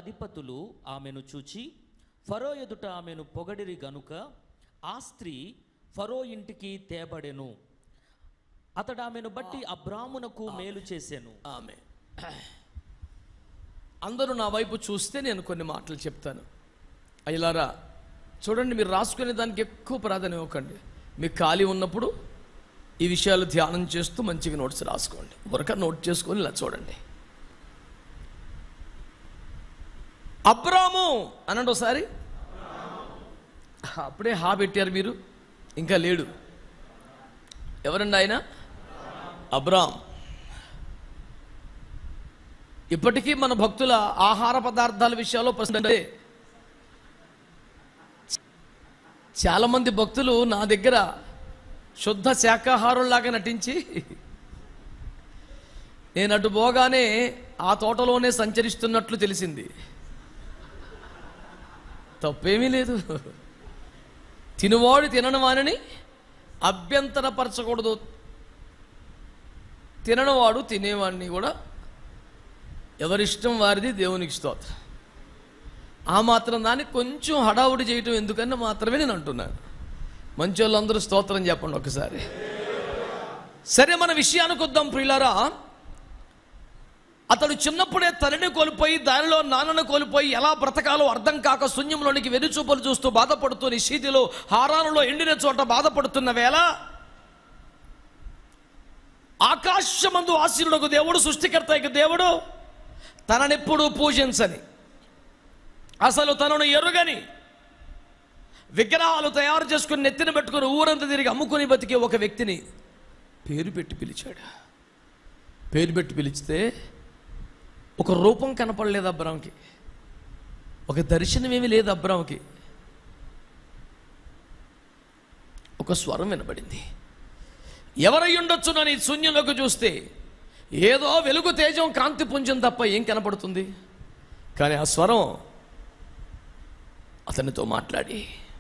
అధిపతులు ఆమెను చూచి ఫరో ఎదుట ఆమెను పొగడిరి గనుక ఆ స్త్రీ ఫరో ఇంటికి తేబడెను అతడు ఆమెను బట్టి అబ్రామునకు మేలు చేసెను ఆమె అందరూ నా వైపు చూస్తే నేను కొన్ని మాటలు చెప్తాను అయ్యలారా చూడండి మీరు రాసుకునే దానికి ఎక్కువ ప్రాధాన్యం ఇవ్వకండి మీకు ఖాళీ ఉన్నప్పుడు ఈ విషయాలు ధ్యానం చేస్తూ మంచిగా నోట్స్ రాసుకోండి ఊరక నోట్ చేసుకొని ఇలా చూడండి అబ్రాము అనండి ఒకసారి అప్పుడే హా పెట్టారు మీరు ఇంకా లేడు ఎవరండి ఆయన అబ్రామ్ ఇప్పటికీ మన భక్తుల ఆహార పదార్థాల విషయాల్లో ప్రశ్న అంటే చాలా మంది భక్తులు నా దగ్గర శుద్ధ శాకాహారుల్లాగా నటించి నేను అటు పోగానే ఆ తోటలోనే సంచరిస్తున్నట్లు తెలిసింది తప్పేమీ లేదు తినువాడు తిననివానని అభ్యంతరపరచకూడదు తిననివాడు తినేవాడిని కూడా ఎవరిష్టం వారిది దేవునికి స్తోత్రం ఆ మాత్రం దాన్ని కొంచెం హడావుడి చేయటం ఎందుకని మాత్రమే నేను అంటున్నాను మంచి వాళ్ళందరూ స్తోత్రం చెప్పండి ఒకసారి సరే మన విషయానికి వద్దాం ప్రియులారా అతడు చిన్నప్పుడే తల్లిని కోల్పోయి దానిలో నాన్నను కోల్పోయి ఎలా బ్రతకాలో అర్థం కాక శూన్యంలోనికి వెనుచూపులు చూస్తూ బాధపడుతూ నిశీతిలో హారాలలో ఎండిన చోట బాధపడుతున్న వేళ ఆకాశమందు ఆశీనుడకు దేవుడు సృష్టికర్త యొక్క దేవుడు తననెప్పుడు పూజించని అసలు తనను ఎరుగని విగ్రహాలు తయారు చేసుకుని నెత్తిన పెట్టుకుని ఊరంతా తిరిగి అమ్ముకుని బతికే ఒక వ్యక్తిని పేరు పెట్టి పిలిచాడు పేరు పెట్టి పిలిస్తే ఒక రూపం కనపడలేదు అబ్రాంకి ఒక దర్శనం ఏమీ లేదు అబ్రాంకి ఒక స్వరం వినబడింది ఎవరై ఉండొచ్చునని శూన్యంలోకి చూస్తే ఏదో వెలుగు తేజం కాంతి పుంజం తప్ప ఏం కనపడుతుంది కానీ ఆ స్వరం అతనితో మాట్లాడి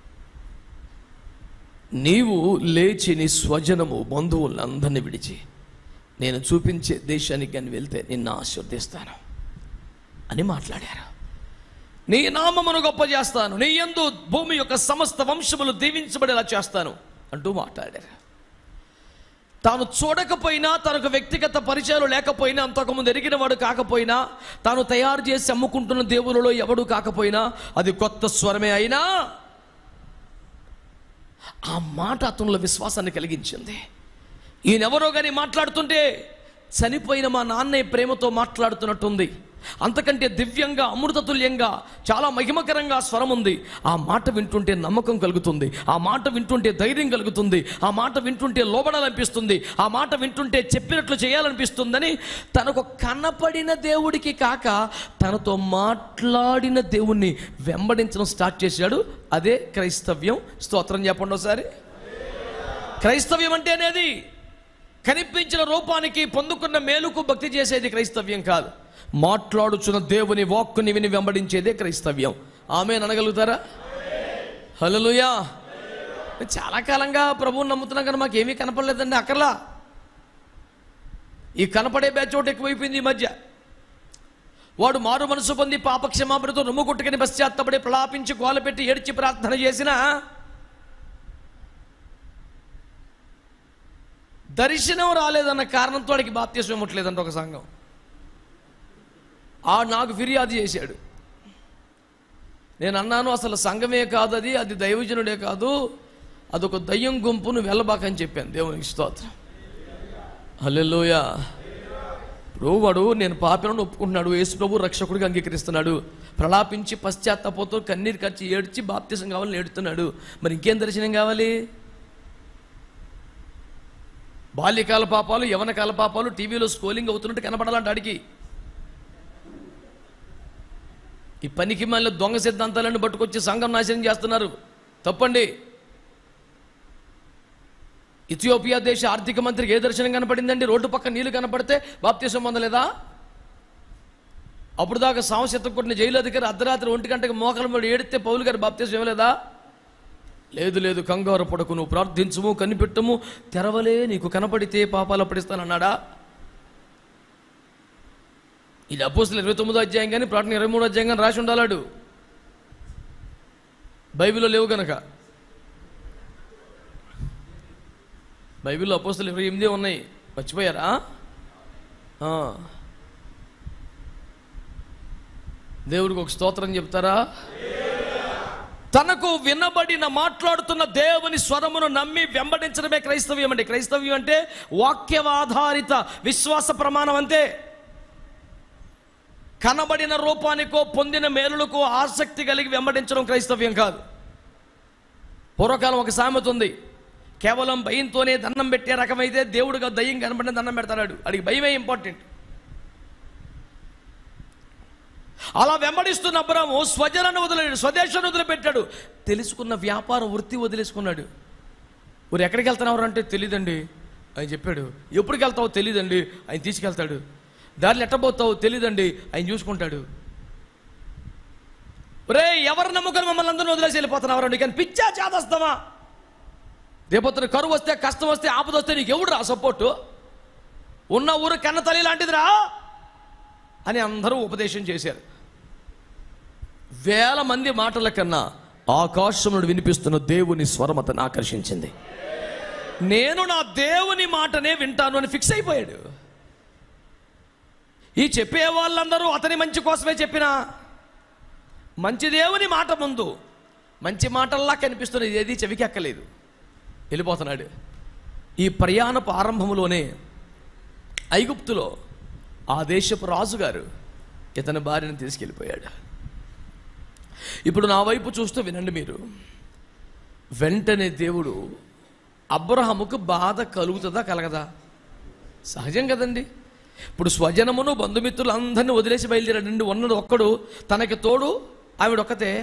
నీవు లేచి నీ స్వజనము బంధువులను అందరినీ విడిచి నేను చూపించే దేశానికి కానీ వెళ్తే నిన్ను ఆశీర్దిస్తాను అని మాట్లాడారు నీ నామమును గొప్ప చేస్తాను నీ యందు భూమి యొక్క సమస్త వంశములు దీవించబడేలా చేస్తాను అంటూ మాట్లాడారు తాను చూడకపోయినా తనకు వ్యక్తిగత పరిచయాలు లేకపోయినా అంతకుముందు ఎరిగిన వాడు కాకపోయినా తాను తయారు చేసి అమ్ముకుంటున్న దేవులలో ఎవడు కాకపోయినా అది కొత్త స్వరమే అయినా ఆ మాట అతనిలో విశ్వాసాన్ని కలిగించింది ఈయనెవరో కానీ మాట్లాడుతుంటే చనిపోయిన మా నాన్నే ప్రేమతో మాట్లాడుతున్నట్టుంది అంతకంటే దివ్యంగా అమృతతుల్యంగా చాలా మహిమకరంగా స్వరం ఉంది ఆ మాట వింటుంటే నమ్మకం కలుగుతుంది ఆ మాట వింటుంటే ధైర్యం కలుగుతుంది ఆ మాట వింటుంటే లోబడాలనిపిస్తుంది ఆ మాట వింటుంటే చెప్పినట్లు చేయాలనిపిస్తుందని తనకు కనపడిన దేవుడికి కాక తనతో మాట్లాడిన దేవుణ్ణి వెంబడించడం స్టార్ట్ చేశాడు అదే క్రైస్తవ్యం స్తోత్రం చెప్పండి ఒకసారి క్రైస్తవ్యం అంటే అనేది కనిపించిన రూపానికి పొందుకున్న మేలుకు భక్తి చేసేది క్రైస్తవ్యం కాదు మాట్లాడుచున్న దేవుని వాక్కుని విని వెంబడించేదే క్రైస్తవ్యం ఆమె అనగలుగుతారా హలోయా చాలా కాలంగా ప్రభువుని నమ్ముతున్నాం కానీ మాకు ఏమీ కనపడలేదండి అక్కర్లా ఈ కనపడే బ్యాచ్ ఒకటి ఎక్కువైపోయింది ఈ మధ్య వాడు మారు మనసు పొంది పాప క్షమాపణతో రొమ్ము కొట్టుకుని పశ్చాత్తపడి ప్రలాపించి గోలపెట్టి ఏడ్చి ప్రార్థన చేసినా దర్శనం రాలేదన్న కారణంతో వాడికి బాప్త్యసం ఇవ్వట్లేదంట ఒక సంఘం ఆ నాకు ఫిర్యాదు చేశాడు నేను అన్నాను అసలు సంఘమే కాదు అది అది దైవజనుడే కాదు అదొక దయ్యం గుంపును వెళ్ళబాకని చెప్పాను దేవునికి స్తోత్రం హల్లెలూయ ఇప్పుడు వాడు నేను పాపిలను ఒప్పుకుంటున్నాడు యేసు ప్రభు రక్షకుడిగా అంగీకరిస్తున్నాడు ప్రలాపించి పశ్చాత్తాపంతో కన్నీరు ఖర్చి ఏడ్చి బాప్తీసం కావాలని ఏడుతున్నాడు మరి ఇంకేం దర్శనం కావాలి బాల్యకాల పాపాలు యవనకాల పాపాలు టీవీలో స్కోలింగ్ అవుతున్నట్టు కనపడాలంట అడిగి ఈ పనికి మళ్ళీ దొంగ సిద్ధాంతాలను పట్టుకొచ్చి సంఘం నాశనం చేస్తున్నారు తప్పండి ఇథియోపియా దేశ ఆర్థిక మంత్రికి ఏ దర్శనం కనపడిందండి రోడ్డు పక్క నీళ్లు కనపడితే బాప్తీసం పొందలేదా అప్పుడు దాకా సాంస్కృతిక కొట్టిన జైలు అధికారి అర్ధరాత్రి ఒంటి గంటకి మోకల మీద ఏడితే పౌలు గారు బాప్తీసం ఇవ్వలేదా లేదు లేదు కంగారు పడకు నువ్వు ప్రార్థించుము కనిపెట్టము తెరవలే నీకు కనపడితే పాపాలు అప్పడిస్తానన్నాడా ఇది అపోస్తులు ఇరవై తొమ్మిదో అధ్యాయం కానీ ప్రకటన ఇరవై మూడో అధ్యాయం కానీ రాసి ఉండాలాడు బైబిల్లో లేవు గనక బైబిల్లో అపోస్తులు ఇరవై ఎనిమిదే ఉన్నాయి మర్చిపోయారా ఆ. దేవుడికి ఒక స్తోత్రం చెప్తారా తనకు వినబడిన మాట్లాడుతున్న దేవుని స్వరమును నమ్మి వెంబడించడమే క్రైస్తవ్యం అంటే క్రైస్తవ్యం అంటే వాక్యవాధారిత విశ్వాస ప్రమాణం అంతే కనబడిన రూపానికో పొందిన మేలులకో ఆసక్తి కలిగి వెంబడించడం క్రైస్తవ్యం కాదు పూర్వకాలం ఒక సామెత ఉంది కేవలం భయంతోనే దండం పెట్టే రకమైతే దేవుడుగా దయ్యం కనబడిన దండం పెడతాడు అడిగి భయమే ఇంపార్టెంట్ అలా వెంబడిస్తున్న అబ్రాము స్వజనాన్ని వదిలేడు స్వదేశాన్ని వదిలిపెట్టాడు తెలుసుకున్న వ్యాపార వృత్తి వదిలేసుకున్నాడు ఊరు ఎక్కడికి వెళ్తున్నావు అంటే తెలియదండి ఆయన చెప్పాడు ఎప్పటికి వెళ్తావో తెలియదండి ఆయన తీసుకెళ్తాడు దారిలో ఎట్టబోతావు తెలియదండి ఆయన చూసుకుంటాడు రే ఎవరు నమ్ముకొని మమ్మల్ని అందరూ వదిలేసి వెళ్ళిపోతున్నావు రండి కానీ పిచ్చా చేదస్తావా రేపొద్దున కరువు వస్తే కష్టం వస్తే ఆపద వస్తే నీకు ఎవడు రా సపోర్టు ఉన్న ఊరు కన్న తల్లి లాంటిదిరా అని అందరూ ఉపదేశం చేశారు వేల మంది మాటల కన్నా ఆకాశమును వినిపిస్తున్న దేవుని స్వరం అతను ఆకర్షించింది నేను నా దేవుని మాటనే వింటాను అని ఫిక్స్ అయిపోయాడు ఈ చెప్పే వాళ్ళందరూ అతని మంచి కోసమే చెప్పిన మంచి దేవుని మాట ముందు మంచి మాటల్లా కనిపిస్తున్నది ఏది చెవికి ఎక్కలేదు వెళ్ళిపోతున్నాడు ఈ ప్రయాణపు ఆరంభంలోనే ఐగుప్తులో ఆ దేశపు రాజుగారు ఇతని భార్యను తీసుకెళ్ళిపోయాడు ఇప్పుడు నా వైపు చూస్తూ వినండి మీరు వెంటనే దేవుడు అబ్రహముకు బాధ కలుగుతుందా కలగదా సహజం కదండి ఇప్పుడు స్వజనమును బంధుమిత్రులు అందరినీ వదిలేసి బయలుదేరాడండి ఉన్నది ఒక్కడు తనకి తోడు ఆవిడ ఒక్కతే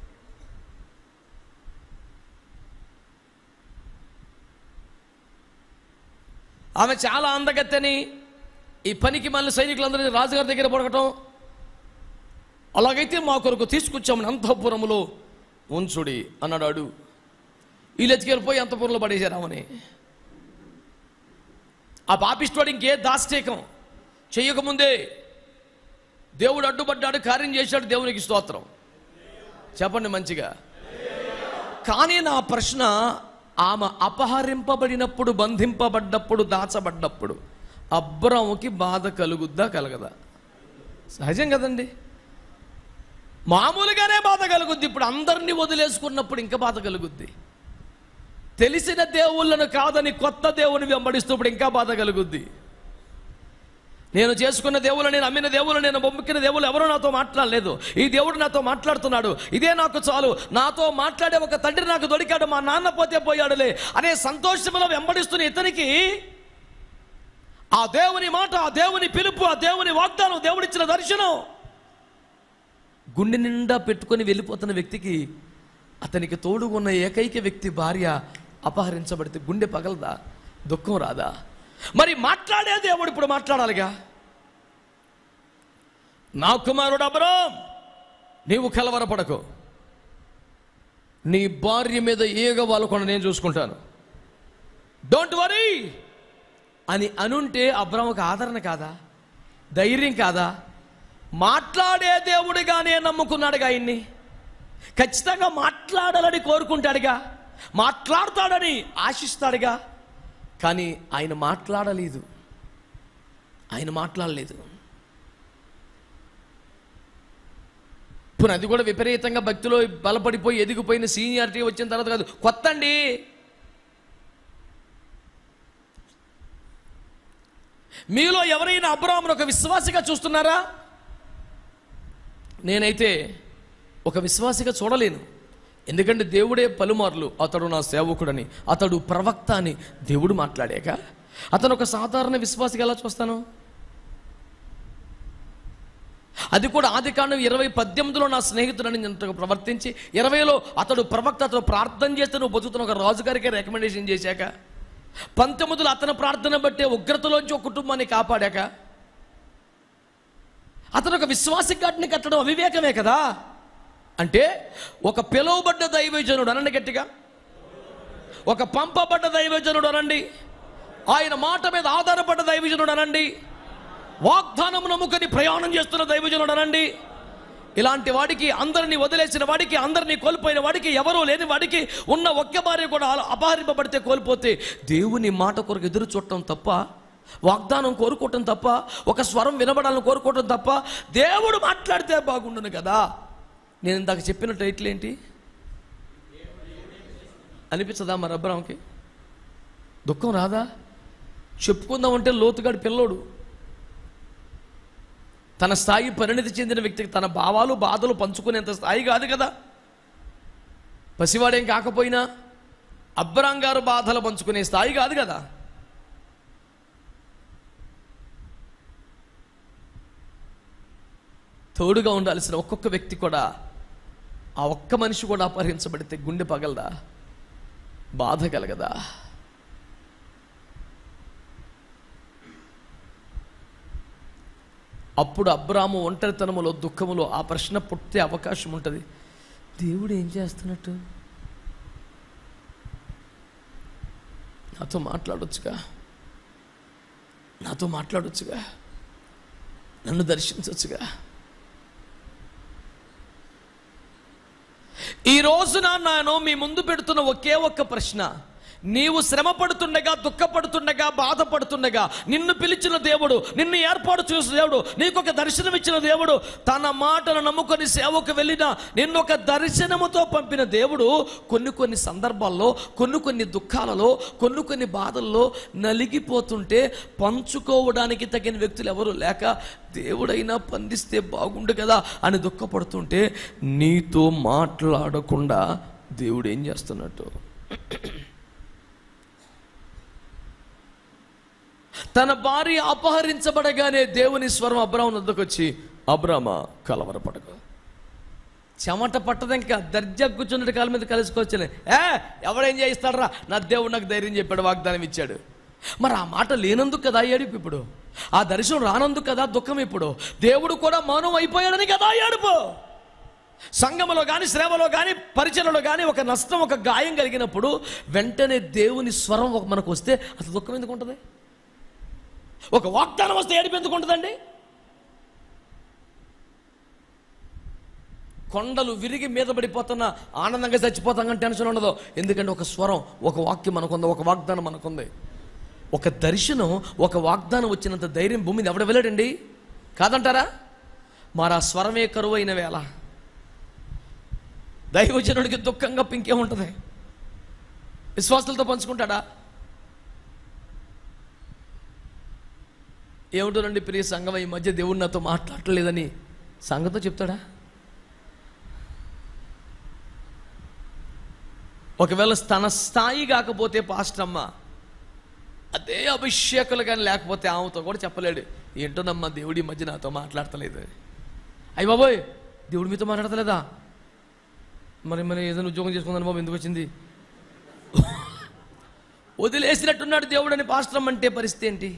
ఆమె చాలా అందగత్తెని ఈ పనికి మళ్ళీ సైనికులందరినీ రాజుగారి దగ్గర పడకటం అలాగైతే మా కొరకు తీసుకొచ్చామని అంతఃపురములో ఉంచుడి అన్నాడు ఆడు వీళ్ళు ఎత్తుకెళ్ళిపోయి అంతఃపురంలో పడేశారు ఆమెని ఆ పాపిస్తోడు ఇంకే దాస్తేకం చెయ్యకముందే దేవుడు అడ్డుపడ్డాడు కార్యం చేశాడు దేవునికి స్తోత్రం చెప్పండి మంచిగా కానీ నా ప్రశ్న ఆమె అపహరింపబడినప్పుడు బంధింపబడ్డప్పుడు దాచబడ్డప్పుడు అబ్రాముకి బాధ కలుగుద్దా కలగదా సహజం కదండి మామూలుగానే బాధ కలుగుద్ది ఇప్పుడు అందరినీ వదిలేసుకున్నప్పుడు ఇంకా బాధ కలుగుద్ది తెలిసిన దేవుళ్ళను కాదని కొత్త దేవుని వెంబడిస్తున్నప్పుడు ఇంకా బాధ కలుగుద్ది నేను చేసుకున్న దేవుళ్ళు నేను అమ్మిన దేవుళ్ళు నేను బొమ్మికిన దేవుళ్ళు ఎవరూ నాతో మాట్లాడలేదు ఈ దేవుడు నాతో మాట్లాడుతున్నాడు ఇదే నాకు చాలు నాతో మాట్లాడే ఒక తండ్రి నాకు దొరికాడు మా నాన్న పోతే పోయాడులే అనే సంతోషంలో వెంబడిస్తున్న ఇతనికి ఆ దేవుని మాట ఆ దేవుని పిలుపు ఆ దేవుని వాగ్దానం దేవుడిచ్చిన దర్శనం గుండె నిండా పెట్టుకొని వెళ్ళిపోతున్న వ్యక్తికి అతనికి తోడుగా ఉన్న ఏకైక వ్యక్తి భార్య అపహరించబడితే గుండె పగలదా దుఃఖం రాదా మరి మాట్లాడే దేవుడు ఇప్పుడు మాట్లాడాలిగా నా కుమారుడు అబ్రాం నీవు కలవరపడకు నీ భార్య మీద ఏగ వాళ్ళకుండా నేను చూసుకుంటాను డోంట్ వరీ అని అనుంటే అబ్రాముకు ఆదరణ కాదా ధైర్యం కాదా మాట్లాడే దేవుడిగానే నమ్ముకున్నాడుగా ఆయన్ని ఖచ్చితంగా మాట్లాడాలని కోరుకుంటాడుగా మాట్లాడతాడని ఆశిస్తాడుగా కానీ ఆయన మాట్లాడలేదు ఆయన మాట్లాడలేదు ఇప్పుడు అది కూడా విపరీతంగా భక్తిలో బలపడిపోయి ఎదిగిపోయిన సీనియారిటీ వచ్చిన తర్వాత కాదు కొత్త అండి మీలో ఎవరైనా అబ్రాహ్మను ఒక విశ్వాసిగా చూస్తున్నారా నేనైతే ఒక విశ్వాసిగా చూడలేను ఎందుకంటే దేవుడే పలుమార్లు అతడు నా సేవకుడని అతడు ప్రవక్త అని దేవుడు మాట్లాడాక అతను ఒక సాధారణ విశ్వాసిగా ఎలా చూస్తాను అది కూడా ఆది కాండం ఇరవై పద్దెనిమిదిలో నా స్నేహితుడని ఇంతగా ప్రవర్తించి ఇరవైలో అతడు ప్రవక్త అతడు ప్రార్థన చేస్తే నువ్వు బతుకుతున్న ఒక రాజుగారికి రికమెండేషన్ చేశాక పంతొమ్మిదిలో అతని ప్రార్థన బట్టే ఉగ్రతలోంచి ఒక కుటుంబాన్ని కాపాడాక అతను ఒక విశ్వాసి ఘటన కట్టడం అవివేకమే కదా అంటే ఒక పిలువబడ్డ దైవజనుడు అనండి గట్టిగా ఒక పంపబడ్డ దైవజనుడు అనండి ఆయన మాట మీద ఆధారపడ్డ దైవజనుడు అనండి వాగ్దానం నమ్ముకొని ప్రయాణం చేస్తున్న దైవజనుడు అనండి ఇలాంటి వాడికి అందరిని వదిలేసిన వాడికి అందరినీ కోల్పోయిన వాడికి ఎవరూ లేని వాడికి ఉన్న ఒక్క భార్య కూడా అలా అపహరింపబడితే కోల్పోతే దేవుని మాట కొరకు ఎదురు చూడటం తప్ప వాగ్దానం కోరుకోవటం తప్ప ఒక స్వరం వినబడాలని కోరుకోవటం తప్ప దేవుడు మాట్లాడితే బాగుండును కదా నేను ఇందాక చెప్పిన టైటిల్ ఏంటి అనిపించదా మరి అబ్రాంకి దుఃఖం రాదా చెప్పుకుందామంటే లోతుగాడి పిల్లోడు తన స్థాయి పరిణతి చెందిన వ్యక్తికి తన భావాలు బాధలు పంచుకునేంత స్థాయి కాదు కదా పసివాడేం కాకపోయినా అబ్రాంగారు బాధలు పంచుకునే స్థాయి కాదు కదా తోడుగా ఉండాల్సిన ఒక్కొక్క వ్యక్తి కూడా ఆ ఒక్క మనిషి కూడా అపహరించబడితే గుండె పగలదా బాధ కలగదా అప్పుడు అబ్రాము ఒంటరితనములో దుఃఖములో ఆ ప్రశ్న పుట్టే అవకాశం ఉంటుంది దేవుడు ఏం చేస్తున్నట్టు నాతో మాట్లాడొచ్చుగా నాతో మాట్లాడొచ్చుగా నన్ను దర్శించవచ్చుగా ఈ రోజున నేను మీ ముందు పెడుతున్న ఒకే ఒక్క ప్రశ్న నీవు శ్రమ పడుతుండగా దుఃఖపడుతుండగా బాధపడుతుండగా నిన్ను పిలిచిన దేవుడు నిన్ను ఏర్పాటు చేసిన దేవుడు నీకు ఒక దర్శనం ఇచ్చిన దేవుడు తన మాటను నమ్ముకొని సేవకు వెళ్ళిన నిన్ను ఒక దర్శనముతో పంపిన దేవుడు కొన్ని కొన్ని సందర్భాల్లో కొన్ని కొన్ని దుఃఖాలలో కొన్ని కొన్ని బాధల్లో నలిగిపోతుంటే పంచుకోవడానికి తగిన వ్యక్తులు ఎవరు లేక దేవుడైనా పందిస్తే బాగుండు కదా అని దుఃఖపడుతుంటే నీతో మాట్లాడకుండా దేవుడు ఏం చేస్తున్నట్టు తన భార్య అపహరించబడగానే దేవుని స్వరం అబ్రాహం వద్దకు వచ్చి అబ్రామ కలవరపడకు చెమట పట్టదు ఇంకా దర్జా కూర్చున్నట్టు కాళ్ళ మీద కలుసుకోవచ్చులే ఏ ఎవడేం చేయిస్తాడరా నా దేవుడు నాకు ధైర్యం చెప్పాడు వాగ్దానం ఇచ్చాడు మరి ఆ మాట లేనందుకు కదా ఏడుపు ఇప్పుడు ఆ దర్శనం రానందుకు కదా దుఃఖం ఇప్పుడు దేవుడు కూడా మౌనం అయిపోయాడని కదా ఏడుపు సంఘములో కానీ శ్రమలో కానీ పరిచయలో కానీ ఒక నష్టం ఒక గాయం కలిగినప్పుడు వెంటనే దేవుని స్వరం ఒక మనకు వస్తే అసలు దుఃఖం ఎందుకు ఉంటుంది ఒక వాగ్దానం వస్తే ఏడుపు ఎందుకు ఉంటుందండి కొండలు విరిగి మీద పడిపోతున్న ఆనందంగా చచ్చిపోతాం కానీ టెన్షన్ ఉండదు ఎందుకంటే ఒక స్వరం ఒక వాక్యం మనకుంది ఒక వాగ్దానం మనకుంది ఒక దర్శనం ఒక వాగ్దానం వచ్చినంత ధైర్యం భూమి మీద ఎవడ వెళ్ళాడండి కాదంటారా మరి ఆ స్వరమే కరువు అయిన వేళ దైవజనుడికి దుఃఖంగా పింకే ఉంటుంది విశ్వాసాలతో పంచుకుంటాడా ఏమిటోనండి ప్రియ సంఘం ఈ మధ్య దేవుడు నాతో మాట్లాడలేదని సంఘంతో చెప్తాడా ఒకవేళ తన స్థాయి కాకపోతే పాస్టమ్మ అదే అభిషేకులు కానీ లేకపోతే ఆమెతో కూడా చెప్పలేడు ఏంటోనమ్మా దేవుడి ఈ మధ్య నాతో మాట్లాడతలేదు అయ్యి బాబోయ్ దేవుడు మీతో మాట్లాడతలేదా మరి మరి ఏదైనా ఉద్యోగం చేసుకుందని బాబు ఎందుకు వచ్చింది వదిలేసినట్టున్నాడు దేవుడు అని పాస్టమ్ అంటే పరిస్థితి ఏంటి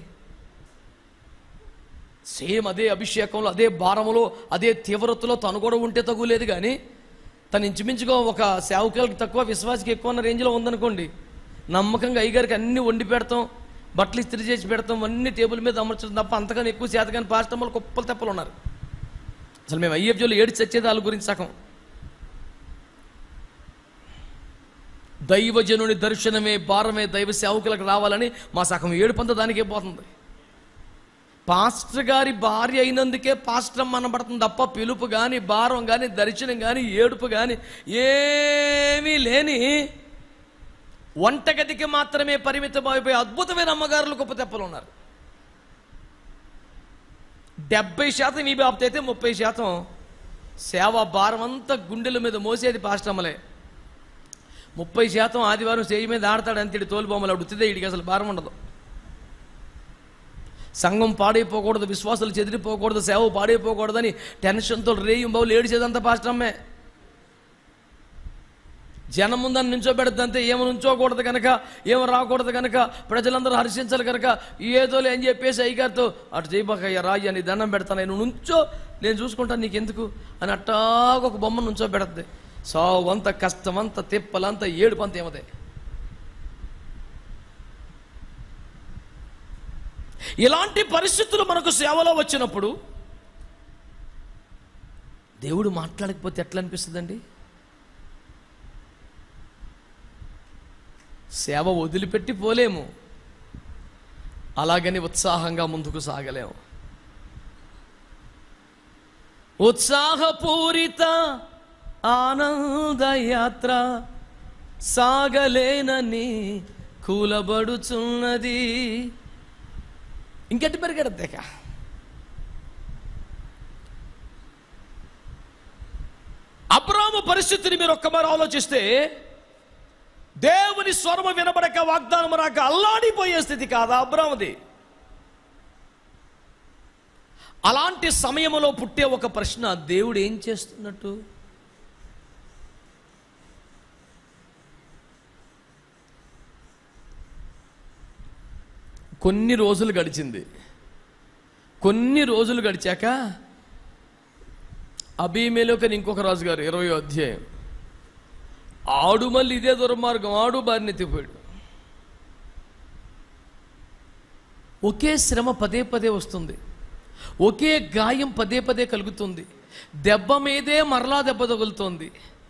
సేమ్ అదే అభిషేకంలో అదే భారములో అదే తీవ్రతలో తను కూడా ఉంటే తగులేదు కానీ తను ఇంచుమించుగా ఒక సేవకులకి తక్కువ విశ్వాసకి ఎక్కువ ఉన్న రేంజ్లో ఉందనుకోండి నమ్మకంగా అయ్యగారికి అన్ని వండి పెడతాం బట్టలు ఇస్త్రీ చేసి పెడతాం అన్ని టేబుల్ మీద అమర్చడం తప్ప అంతకన్నా ఎక్కువ శాతగాని పాస్టమ్మలు కుప్పలు తెప్పలు ఉన్నారు అసలు మేము ఐఎఫ్జోలు ఏడు చచ్చేది వాళ్ళ గురించి సగం దైవజనుని దర్శనమే భారమే దైవ సేవకులకు రావాలని మా సగం ఏడు పంత దానికే పోతుంది పాస్టర్ గారి భార్య అయినందుకే పాస్టర్ అనబడుతుంది తప్ప పిలుపు కానీ భారం కానీ దర్శనం కానీ ఏడుపు కానీ ఏమీ లేని వంటగదికి మాత్రమే పరిమితం అయిపోయి అద్భుతమైన అమ్మగారులు గొప్ప తెప్పలు ఉన్నారు డెబ్బై శాతం ఈ బాబు అయితే ముప్పై శాతం సేవ భారం అంతా గుండెల మీద మోసేది పాస్టమ్మలే ముప్పై శాతం ఆదివారం చేయి మీద ఆడతాడు అంతటి తోలుబొమ్మలు ఉత్తిదే ఇడికి అసలు భారం ఉండదు సంఘం పాడైపోకూడదు విశ్వాసాలు చెదిరిపోకూడదు సేవ పాడైపోకూడదని టెన్షన్తో రేయం బావులు ఏడిచేదంతా పాస్టమ్మే జనం ముందని నుంచోబెడద్దంతే ఏమి నుంచోకూడదు కనుక ఏమి రాకూడదు కనుక ప్రజలందరూ హర్షించాలి కనుక ఏదో అని చెప్పేసి అయ్యగారితో అటు చేయబాకయ్య రాయి అని దండం పెడతాను నేను నుంచో నేను చూసుకుంటాను నీకెందుకు అని అట్టాగ ఒక బొమ్మ నుంచోబెడద్ది సావంత కష్టమంత తిప్పలంత ఏడుపంత ఏమదే ఇలాంటి పరిస్థితులు మనకు సేవలో వచ్చినప్పుడు దేవుడు మాట్లాడకపోతే ఎట్లా అనిపిస్తుందండి సేవ వదిలిపెట్టి పోలేము అలాగని ఉత్సాహంగా ముందుకు సాగలేము ఉత్సాహపూరిత ఆనందయాత్ర సాగలేనని కూలబడుచున్నది ఇంకెట్టి పెరిగడద్దాక అబ్రాము పరిస్థితిని మీరు ఒక్కమారు ఆలోచిస్తే దేవుని స్వరము వినబడక వాగ్దానం రాక అల్లాడిపోయే స్థితి కాదా అబ్రాముది అలాంటి సమయంలో పుట్టే ఒక ప్రశ్న దేవుడు ఏం చేస్తున్నట్టు కొన్ని రోజులు గడిచింది కొన్ని రోజులు గడిచాక అభిమేలోకని ఇంకొక రాజు గారు ఇరవై అధ్యాయం ఆడు మళ్ళీ ఇదే దుర్మార్గం ఆడు బారిని ఎత్తిపోయాడు ఒకే శ్రమ పదే పదే వస్తుంది ఒకే గాయం పదే పదే కలుగుతుంది దెబ్బ మీదే మరలా దెబ్బ తగులుతోంది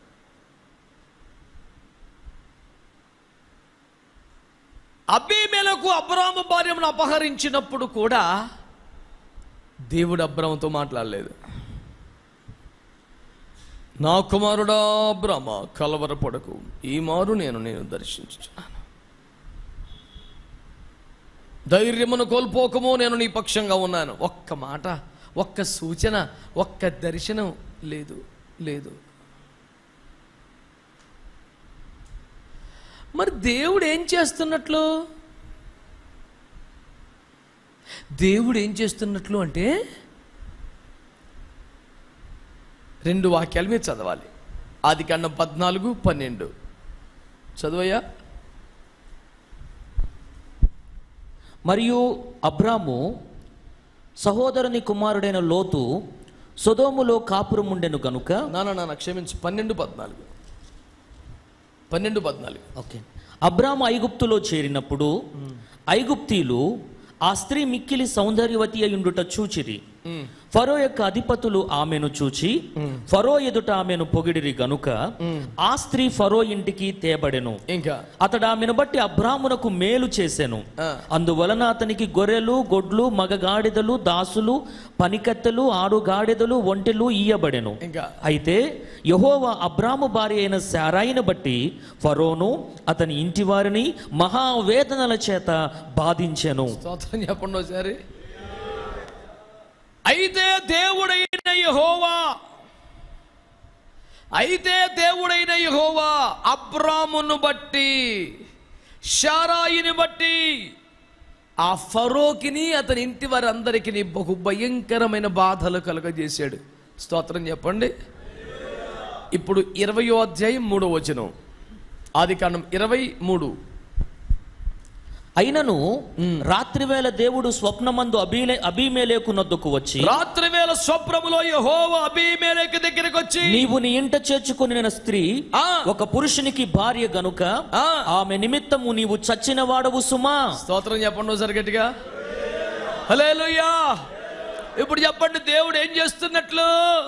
అబ్బీమేలకు అబ్రాము భార్యను అపహరించినప్పుడు కూడా దేవుడు అబ్రాముతో మాట్లాడలేదు నా కుమారుడా బ్రహ్మ కలవరపడకు ఈ మారు నేను నేను దర్శించుచున్నాను ధైర్యమును కోల్పోకము నేను నీ పక్షంగా ఉన్నాను ఒక్క మాట ఒక్క సూచన ఒక్క దర్శనం లేదు లేదు మరి దేవుడు ఏం చేస్తున్నట్లు దేవుడు ఏం చేస్తున్నట్లు అంటే రెండు వాక్యాలు మీరు చదవాలి ఆది కాండం పద్నాలుగు పన్నెండు చదువయ్యా మరియు అబ్రాము సహోదరుని కుమారుడైన లోతు సొదోములో కాపురముండెను గనుక నాన్న నాన్న క్షమించు పన్నెండు పద్నాలుగు పన్నెండు పద్నాలుగు ఓకే అబ్రాము ఐగుప్తులో చేరినప్పుడు ఐగుప్తీలు ఆ స్త్రీ మిక్కిలి సౌందర్యవతి అయుండుట చూచిరి ఫరో యొక్క అధిపతులు ఆమెను చూచి ఫరో ఎదుట ఆమెను పొగిడిరి గనుక ఆ స్త్రీ ఫరో ఇంటికి తేబడెను ఇంకా అతడు ఆమెను బట్టి అబ్రామునకు మేలు చేసెను ఆ. అందువలన అతనికి గొర్రెలు గొడ్లు మగగాడిదలు దాసులు పనికత్తెలు ఆడు గాడిదలు ఒంటెలు ఇయ్యబడెను ఇంకా అయితే యహోవా అబ్రాము భార్య అయిన శారాయిని బట్టి ఫరోను అతని ఇంటి వారిని మహావేదనల చేత బాధించెను స్తోత్రం చెప్పండి ఒకసారి అయితే దేవుడైన యహోవా అయితే దేవుడైన యహోవా అబ్రామును బట్టి షారాయిని బట్టి ఆ ఫరోకిని అతని ఇంటి వారందరికీ బహు భయంకరమైన బాధలు కలుగజేశాడు స్తోత్రం చెప్పండి ఇప్పుడు ఇరవయో అధ్యాయం మూడో వచనం ఆది కాండం ఇరవై మూడు అయినను రాత్రివేళ దేవుడు స్వప్నమందు అభిలే అభిమేలేకు నొద్దకు వచ్చి రాత్రి వేళ స్వప్నములో యెహోవా అబీమెలెకు దగ్గరికి వచ్చి నీవు నీ ఇంట చేర్చుకుని స్త్రీ ఆ ఒక పురుషునికి భార్య గనుక ఆ ఆమె నిమిత్తము నీవు చచ్చిన వాడవు సుమా స్తోత్రం చెప్పండి ఒకసారి గట్టిగా హల్లెలూయా ఇప్పుడు చెప్పండి దేవుడు ఏం చేస్తున్నట్లు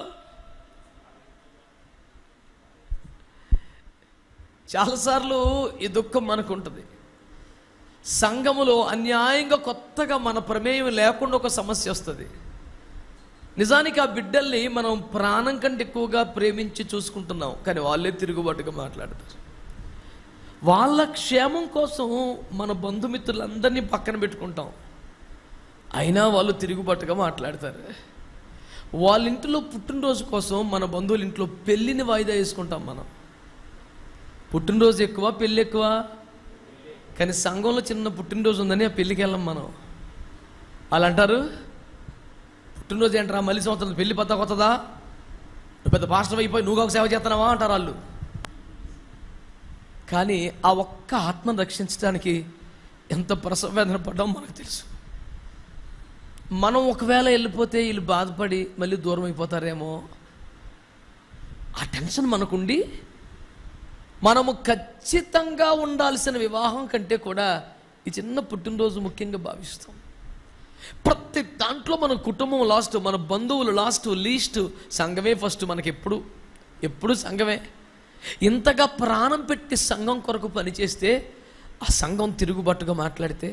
చాలాసార్లు ఈ దుఃఖం మనకు ఉంటుంది సంఘములో అన్యాయంగా కొత్తగా మన ప్రమేయం లేకుండా ఒక సమస్య వస్తుంది నిజానికి ఆ బిడ్డల్ని మనం ప్రాణం కంటే ఎక్కువగా ప్రేమించి చూసుకుంటున్నాం కానీ వాళ్ళే తిరుగుబాటుగా మాట్లాడతారు వాళ్ళ క్షేమం కోసం మన బంధుమిత్రులందరినీ పక్కన పెట్టుకుంటాం అయినా వాళ్ళు తిరుగుబాటుగా మాట్లాడతారు వాళ్ళ ఇంట్లో పుట్టినరోజు కోసం మన బంధువుల ఇంట్లో పెళ్ళిని వాయిదా వేసుకుంటాం మనం పుట్టినరోజు ఎక్కువ పెళ్ళి ఎక్కువ కానీ సంఘంలో చిన్న పుట్టినరోజు ఉందని ఆ పెళ్ళికి వెళ్ళం మనం వాళ్ళు అంటారు పుట్టినరోజు ఏంట్రా మళ్ళీ సంవత్సరం పెళ్లి పత్తా కొత్తదా నువ్వు పెద్ద పాస్టర్ అయిపోయి నువ్వు ఒక సేవ చేస్తున్నావా అంటారు వాళ్ళు కానీ ఆ ఒక్క ఆత్మను రక్షించడానికి ఎంత ప్రసవేదన పడ్డామో మనకు తెలుసు మనం ఒకవేళ వెళ్ళిపోతే వీళ్ళు బాధపడి మళ్ళీ దూరం అయిపోతారేమో ఆ టెన్షన్ మనకుండి మనము ఖచ్చితంగా ఉండాల్సిన వివాహం కంటే కూడా ఈ చిన్న పుట్టినరోజు ముఖ్యంగా భావిస్తాం ప్రతి దాంట్లో మన కుటుంబం లాస్ట్ మన బంధువులు లాస్ట్ లీస్ట్ సంఘమే ఫస్ట్ మనకి ఎప్పుడు ఎప్పుడు సంఘమే ఇంతగా ప్రాణం పెట్టి సంఘం కొరకు పనిచేస్తే ఆ సంఘం తిరుగుబాటుగా మాట్లాడితే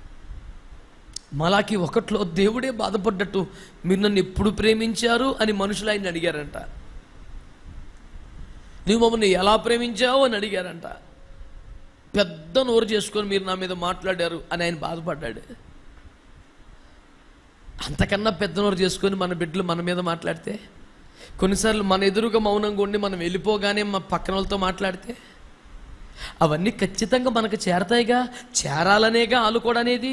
మలాకి ఒకట్లో దేవుడే బాధపడ్డట్టు మీరు నన్ను ఎప్పుడు ప్రేమించారు అని మనుషులు ఆయన అడిగారంట నువ్వు మమ్మల్ని ఎలా ప్రేమించావు అని అడిగారంట పెద్ద నోరు చేసుకొని మీరు నా మీద మాట్లాడారు అని ఆయన బాధపడ్డాడు అంతకన్నా పెద్ద నోరు చేసుకొని మన బిడ్డలు మన మీద మాట్లాడితే కొన్నిసార్లు మన ఎదురుగా మౌనంగా ఉండి మనం వెళ్ళిపోగానే మా పక్కన వాళ్ళతో మాట్లాడితే అవన్నీ ఖచ్చితంగా మనకు చేరతాయిగా చేరాలనేగా ఆలుకోడనేది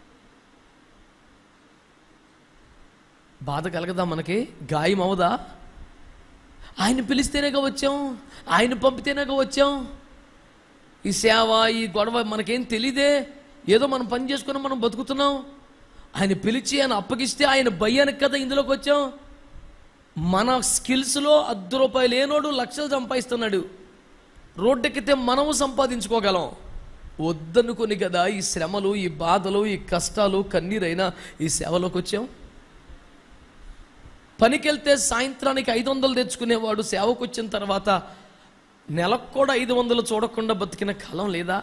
బాధ కలగదా మనకి గాయం అవదా ఆయన పిలిస్తేనేగా వచ్చాం ఆయన పంపితేనేగా వచ్చాం ఈ సేవ ఈ గొడవ మనకేం తెలీదే ఏదో మనం పని చేసుకుని మనం బతుకుతున్నాం ఆయన పిలిచి ఆయన అప్పగిస్తే ఆయన భయానికి కదా ఇందులోకి వచ్చాం మన స్కిల్స్లో అర్ధ రూపాయలు లేనోడు లక్షలు సంపాదిస్తున్నాడు రోడ్డెక్కితే మనము సంపాదించుకోగలం వద్దనుకొని కదా ఈ శ్రమలు ఈ బాధలు ఈ కష్టాలు కన్నీరైనా ఈ సేవలోకి వచ్చాం పనికెళ్తే సాయంత్రానికి ఐదు వందలు తెచ్చుకునేవాడు సేవకు వచ్చిన తర్వాత నెలకు కూడా ఐదు వందలు చూడకుండా బతికిన కాలం లేదా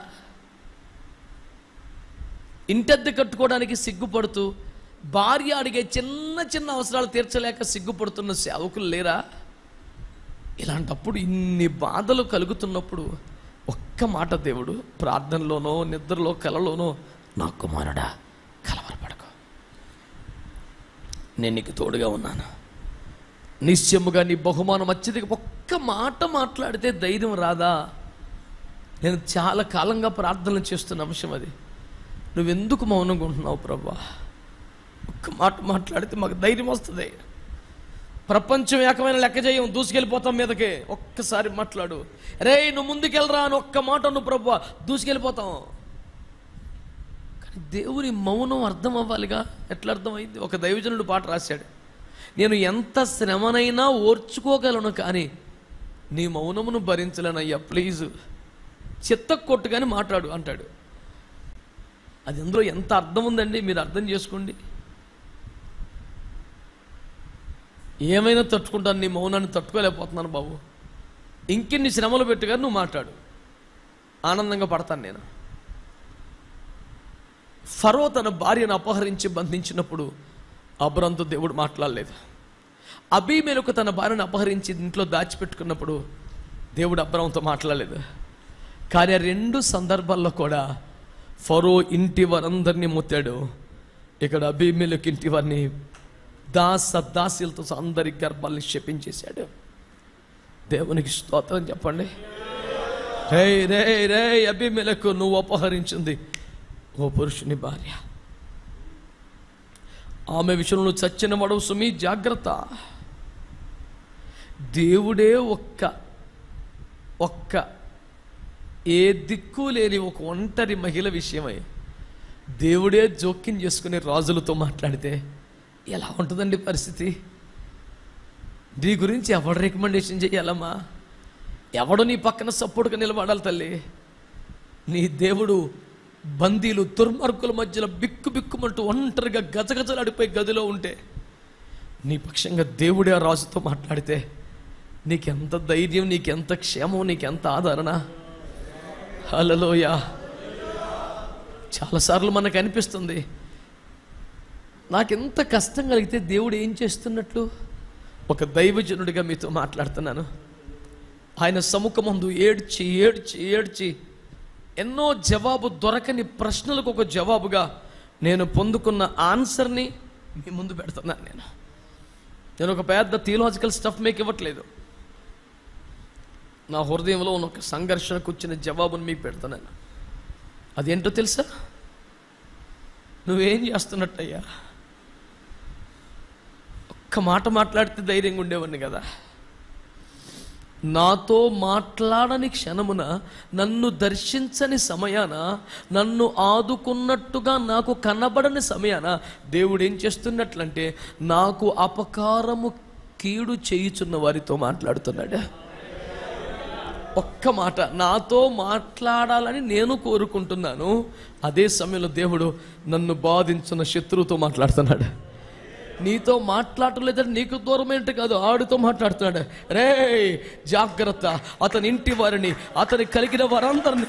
ఇంటద్దె కట్టుకోవడానికి సిగ్గుపడుతూ భార్య అడిగే చిన్న చిన్న అవసరాలు తీర్చలేక సిగ్గుపడుతున్న సేవకులు లేరా ఇలాంటప్పుడు ఇన్ని బాధలు కలుగుతున్నప్పుడు ఒక్క మాట దేవుడు ప్రార్థనలోనో నిద్రలో కలలోనో నా కుమారుడా కలవరపడకు నేను నీకు తోడుగా ఉన్నాను నిశ్చయముగా నీ బహుమానం వచ్చేది ఒక్క మాట మాట్లాడితే ధైర్యం రాదా నేను చాలా కాలంగా ప్రార్థనలు చేస్తున్న అంశం అది నువ్వెందుకు మౌనంగా ఉంటున్నావు ప్రభా ఒక్క మాట మాట్లాడితే మాకు ధైర్యం వస్తుంది ప్రపంచం ఏకమైన లెక్క చేయం దూసుకెళ్ళిపోతాం మీదకి ఒక్కసారి మాట్లాడు రే నువ్వు ముందుకెళ్ళరా అని ఒక్క మాట నువ్వు ప్రభా దూసుకెళ్ళిపోతాం కానీ దేవుని మౌనం అర్థం అవ్వాలిగా ఎట్లా అర్థమైంది ఒక దైవజనుడు పాట రాశాడు నేను ఎంత శ్రమనైనా ఓర్చుకోగలను కానీ నీ మౌనమును భరించలేనయ్యా ప్లీజ్ చిత్త కొట్టు కానీ మాట్లాడు అంటాడు అది అందులో ఎంత అర్థం ఉందండి మీరు అర్థం చేసుకోండి ఏమైనా తట్టుకుంటాను నీ మౌనాన్ని తట్టుకోలేకపోతున్నాను బాబు ఇంకెన్ని శ్రమలు పెట్టుగా నువ్వు మాట్లాడు ఆనందంగా పడతాను నేను ఫరో తన భార్యను అపహరించి బంధించినప్పుడు అబ్రంతో దేవుడు మాట్లాడలేదు అబీమేలకు తన భార్యను అపహరించి ఇంట్లో దాచిపెట్టుకున్నప్పుడు దేవుడు అబ్రంతో మాట్లాడలేదు కానీ ఆ రెండు సందర్భాల్లో కూడా ఫరో ఇంటి వారందరినీ ముత్తాడు ఇక్కడ అబీమేలకు ఇంటి వారిని దాస దాసీలతో అందరి గర్భాల్ని శపించేశాడు దేవునికి స్తోత్రం చెప్పండి రే రే రే అభిమేలకు నువ్వు అపహరించింది ఓ పురుషుని భార్య ఆమె విషయంలో చచ్చిన వడవు సుమి జాగ్రత్త దేవుడే ఒక్క ఒక్క ఏ దిక్కు లేని ఒక ఒంటరి మహిళ విషయమై దేవుడే జోక్యం చేసుకుని రాజులతో మాట్లాడితే ఎలా ఉంటుందండి పరిస్థితి నీ గురించి ఎవడు రికమెండేషన్ చేయాలమ్మా ఎవడు నీ పక్కన సపోర్ట్గా నిలబడాలి తల్లి నీ దేవుడు బందీలు దుర్మార్గుల మధ్యలో బిక్కు బిక్కుమంటూ ఒంటరిగా గజగజలాడిపోయి గదిలో ఉంటే నీ పక్షంగా దేవుడే ఆ రాజుతో మాట్లాడితే నీకెంత ధైర్యం నీకెంత క్షేమం నీకెంత ఆదరణ హలలోయ చాలాసార్లు మనకు అనిపిస్తుంది నాకెంత కష్టం కలిగితే దేవుడు ఏం చేస్తున్నట్లు ఒక దైవజనుడిగా మీతో మాట్లాడుతున్నాను ఆయన సముఖమందు ఏడ్చి ఏడ్చి ఏడ్చి ఎన్నో జవాబు దొరకని ప్రశ్నలకు ఒక జవాబుగా నేను పొందుకున్న ఆన్సర్ని మీ ముందు పెడుతున్నాను నేను నేను ఒక పెద్ద థియలాజికల్ స్టఫ్ మీకు ఇవ్వట్లేదు నా హృదయంలో ఉన్న ఒక సంఘర్షణకు వచ్చిన జవాబుని మీకు పెడుతున్నాను అదేంటో తెలుసా నువ్వేం చేస్తున్నట్టయ్యా ఒక్క మాట మాట్లాడితే ధైర్యంగా ఉండేవాడిని కదా నాతో మాట్లాడని క్షణమున నన్ను దర్శించని సమయాన నన్ను ఆదుకున్నట్టుగా నాకు కనబడని సమయాన దేవుడు ఏం చేస్తున్నట్లంటే నాకు అపకారము కీడు చేయుచున్న వారితో మాట్లాడుతున్నాడు ఒక్క మాట నాతో మాట్లాడాలని నేను కోరుకుంటున్నాను అదే సమయంలో దేవుడు నన్ను బాధించిన శత్రువుతో మాట్లాడుతున్నాడు నీతో మాట్లాడటం లేదంటే నీకు దూరం ఏంటి కాదు ఆడితో మాట్లాడుతున్నాడు రే జాగ్రత్త అతని ఇంటి వారిని అతని కలిగిన వారందరిని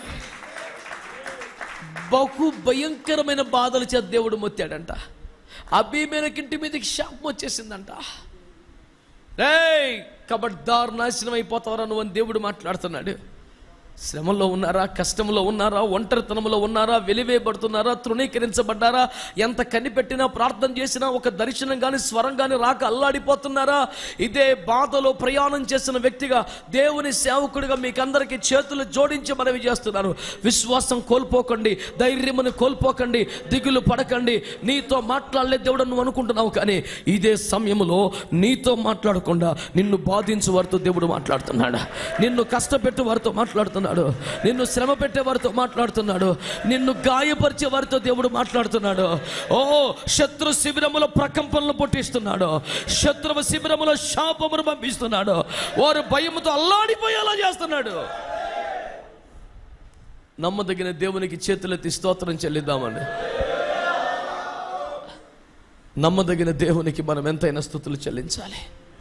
బహు భయంకరమైన బాధలు చేత దేవుడు మొత్తాడంట అభిమేనకింటి మీదకి శాపం వచ్చేసిందంట రేయ్ కబడ్దార్ నాశనం అయిపోతావరా నువ్వు అని దేవుడు మాట్లాడుతున్నాడు శ్రమలో ఉన్నారా కష్టంలో ఉన్నారా ఒంటరితనంలో ఉన్నారా వెలివేయబడుతున్నారా తృణీకరించబడ్డారా ఎంత కనిపెట్టినా ప్రార్థన చేసినా ఒక దర్శనం కానీ స్వరం కానీ రాక అల్లాడిపోతున్నారా ఇదే బాధలో ప్రయాణం చేసిన వ్యక్తిగా దేవుని సేవకుడిగా మీకందరికీ చేతులు జోడించి మనవి చేస్తున్నాను విశ్వాసం కోల్పోకండి ధైర్యమును కోల్పోకండి దిగులు పడకండి నీతో మాట్లాడలే దేవుడు నువ్వు అనుకుంటున్నావు కానీ ఇదే సమయంలో నీతో మాట్లాడకుండా నిన్ను బాధించు వారితో దేవుడు మాట్లాడుతున్నాడు నిన్ను కష్టపెట్టు వారితో మాట్లాడుతున్నాడు నిన్ను శ్రమ పెట్టే వారితో మాట్లాడుతున్నాడు నిన్ను గాయపరిచే వారితో దేవుడు మాట్లాడుతున్నాడు ఓ శత్రు శిబిరములో ప్రకంపనలు పుట్టిస్తున్నాడు శత్రువు శిబిరములో శాపమును పంపిస్తున్నాడు వారు భయముతో అల్లాడిపోయేలా చేస్తున్నాడు నమ్మదగిన దేవునికి చేతులెత్తి స్తోత్రం చెల్లిద్దామండి నమ్మదగిన దేవునికి మనం ఎంతైనా స్థుతులు చెల్లించాలి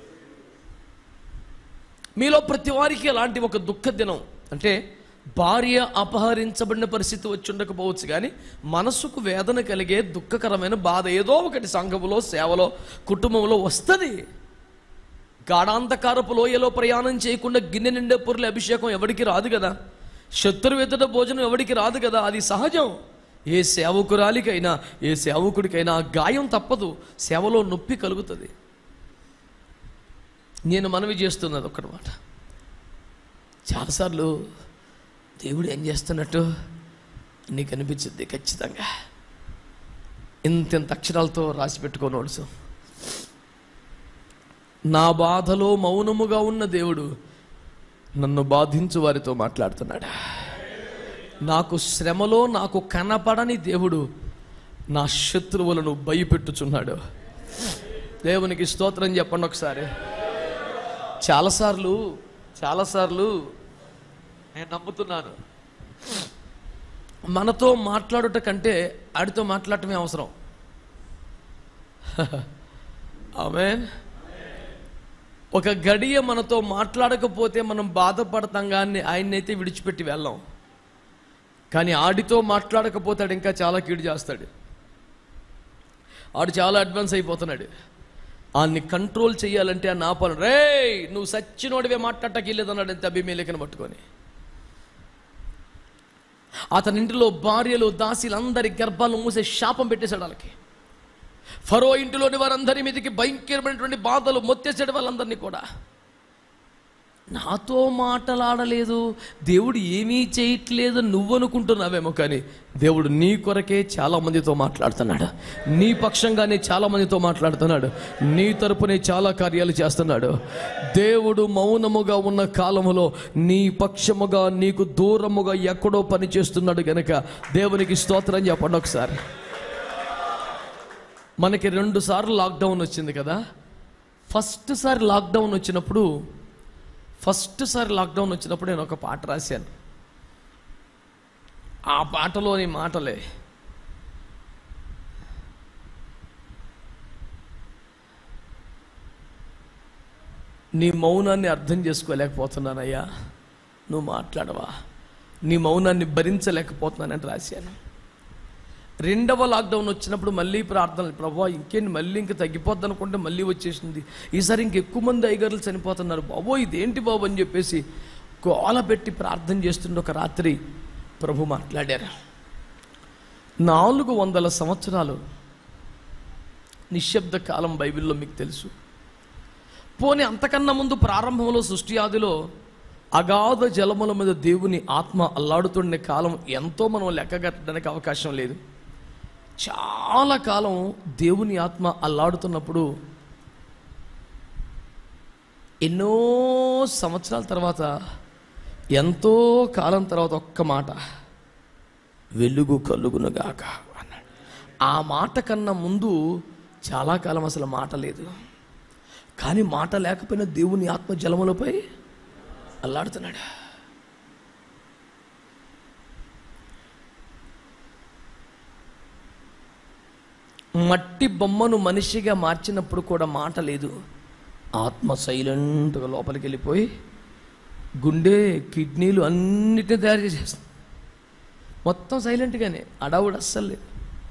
మీలో ప్రతి వారికి అలాంటి ఒక దుఃఖ దినం అంటే భార్య అపహరించబడిన పరిస్థితి వచ్చి ఉండకపోవచ్చు కానీ మనసుకు వేదన కలిగే దుఃఖకరమైన బాధ ఏదో ఒకటి సంఘములో సేవలో కుటుంబంలో వస్తుంది గాఢాంధకారపు లోయలో ప్రయాణం చేయకుండా గిన్నె నిండే పొరుల అభిషేకం ఎవడికి రాదు కదా శత్రువు ఎదుట భోజనం ఎవడికి రాదు కదా అది సహజం ఏ సేవకురాలికైనా ఏ సేవకుడికైనా ఆ గాయం తప్పదు సేవలో నొప్పి కలుగుతుంది నేను మనవి చేస్తున్నది ఒక్కటి మాట చాలాసార్లు దేవుడు ఏం చేస్తున్నట్టు నీకు అనిపించింది ఖచ్చితంగా ఇంత ఇంత అక్షరాలతో రాసి పెట్టుకో నోట్సు నా బాధలో మౌనముగా ఉన్న దేవుడు నన్ను బాధించు వారితో మాట్లాడుతున్నాడు నాకు శ్రమలో నాకు కనపడని దేవుడు నా శత్రువులను భయపెట్టుచున్నాడు దేవునికి స్తోత్రం చెప్పండి ఒకసారి చాలాసార్లు చాలాసార్లు నేను నమ్ముతున్నాను మనతో మాట్లాడుట కంటే ఆడితో మాట్లాడటమే అవసరం ఆమెన్ ఒక గడియ మనతో మాట్లాడకపోతే మనం బాధపడతాం కానీ ఆయన్నైతే విడిచిపెట్టి వెళ్ళాం కానీ ఆడితో మాట్లాడకపోతే ఆడు ఇంకా చాలా కీడు చేస్తాడు ఆడు చాలా అడ్వాన్స్ అయిపోతున్నాడు ఆన్ని కంట్రోల్ చేయాలంటే ఆ నాపను రే నువ్వు సచ్చినోడివే మాట్లాడటానికి లేదన్నాడు ఎంత అభిమేలికను పట్టుకొని అతని ఇంటిలో భార్యలు దాసీలందరి గర్భాలు మూసే శాపం పెట్టేశాడు వాళ్ళకి ఫరో ఇంటిలోని వారందరి మీదకి భయంకరమైనటువంటి బాధలు మొత్తేసాడు వాళ్ళందరినీ కూడా నాతో మాటలాడలేదు దేవుడు ఏమీ చేయట్లేదు నువ్వు అనుకుంటున్నావేమో కానీ దేవుడు నీ కొరకే చాలా మందితో మాట్లాడుతున్నాడు నీ పక్షంగానే చాలా మందితో మాట్లాడుతున్నాడు నీ తరపునే చాలా కార్యాలు చేస్తున్నాడు దేవుడు మౌనముగా ఉన్న కాలములో నీ పక్షముగా నీకు దూరముగా ఎక్కడో పని చేస్తున్నాడు గనక దేవునికి స్తోత్రం చెప్పండి ఒకసారి మనకి రెండు సార్లు లాక్డౌన్ వచ్చింది కదా ఫస్ట్ సారి లాక్డౌన్ వచ్చినప్పుడు ఫస్ట్ సారి లాక్డౌన్ వచ్చినప్పుడు నేను ఒక పాట రాశాను ఆ పాటలోని మాటలే నీ మౌనాన్ని అర్థం చేసుకోలేకపోతున్నానయ్యా నువ్వు మాట్లాడవా నీ మౌనాన్ని భరించలేకపోతున్నానని రాశాను రెండవ లాక్డౌన్ వచ్చినప్పుడు మళ్ళీ ప్రార్థనలు ప్రభా ఇంకేంటి మళ్ళీ ఇంక తగ్గిపోద్ది అనుకుంటే మళ్ళీ వచ్చేసింది ఈసారి ఇంకెక్కువ మంది ఐగర్లు చనిపోతున్నారు బాబో ఇదేంటి బాబు అని చెప్పేసి గోల పెట్టి ప్రార్థన చేస్తుండే ఒక రాత్రి ప్రభు మాట్లాడారు నాలుగు వందల సంవత్సరాలు నిశ్శబ్ద కాలం బైబిల్లో మీకు తెలుసు పోనీ అంతకన్నా ముందు ప్రారంభంలో సృష్టి ఆదిలో అగాధ జలముల మీద దేవుని ఆత్మ అల్లాడుతుండే కాలం ఎంతో మనం లెక్కగట్టడానికి అవకాశం లేదు చాలా కాలం దేవుని ఆత్మ అల్లాడుతున్నప్పుడు ఎన్నో సంవత్సరాల తర్వాత ఎంతో కాలం తర్వాత ఒక్క మాట వెలుగు కలుగునుగాక అన్నాడు ఆ మాట కన్నా ముందు చాలా కాలం అసలు మాట లేదు కానీ మాట లేకపోయినా దేవుని ఆత్మ జలములపై అల్లాడుతున్నాడు మట్టి బొమ్మను మనిషిగా మార్చినప్పుడు కూడా మాట లేదు ఆత్మ సైలెంట్గా లోపలికి వెళ్ళిపోయి గుండె కిడ్నీలు అన్నిటిని తయారు చేసేస్తుంది మొత్తం సైలెంట్గానే అడవుడు అస్సలు లేదు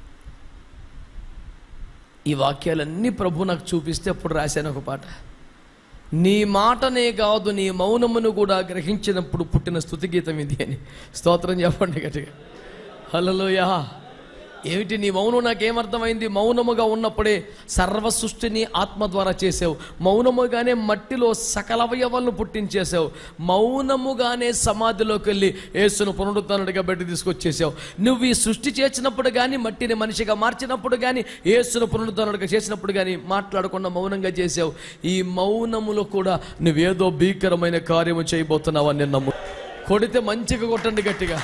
ఈ వాక్యాలన్నీ ప్రభు నాకు చూపిస్తే అప్పుడు రాశాను ఒక పాట నీ మాటనే కాదు నీ మౌనమును కూడా గ్రహించినప్పుడు పుట్టిన స్థుతి గీతం ఇది అని స్తోత్రం చెప్పండి గట్టిగా హలోయా ఏమిటి నీ మౌనం నాకేమర్థమైంది మౌనముగా ఉన్నప్పుడే సర్వ సృష్టిని ఆత్మ ద్వారా చేసావు మౌనముగానే మట్టిలో సకల అవయవాలను పుట్టించేసావు మౌనముగానే సమాధిలోకి వెళ్ళి యేసును పునరుద్ధరణగా బయట తీసుకొచ్చేసావు నువ్వు ఈ సృష్టి చేసినప్పుడు కానీ మట్టిని మనిషిగా మార్చినప్పుడు కానీ యేసును పునరుద్ధరణగా చేసినప్పుడు కానీ మాట్లాడకుండా మౌనంగా చేసావు ఈ మౌనములో కూడా నువ్వేదో భీకరమైన కార్యము చేయబోతున్నావు అని నమ్ము కొడితే మంచిగా కొట్టండి గట్టిగా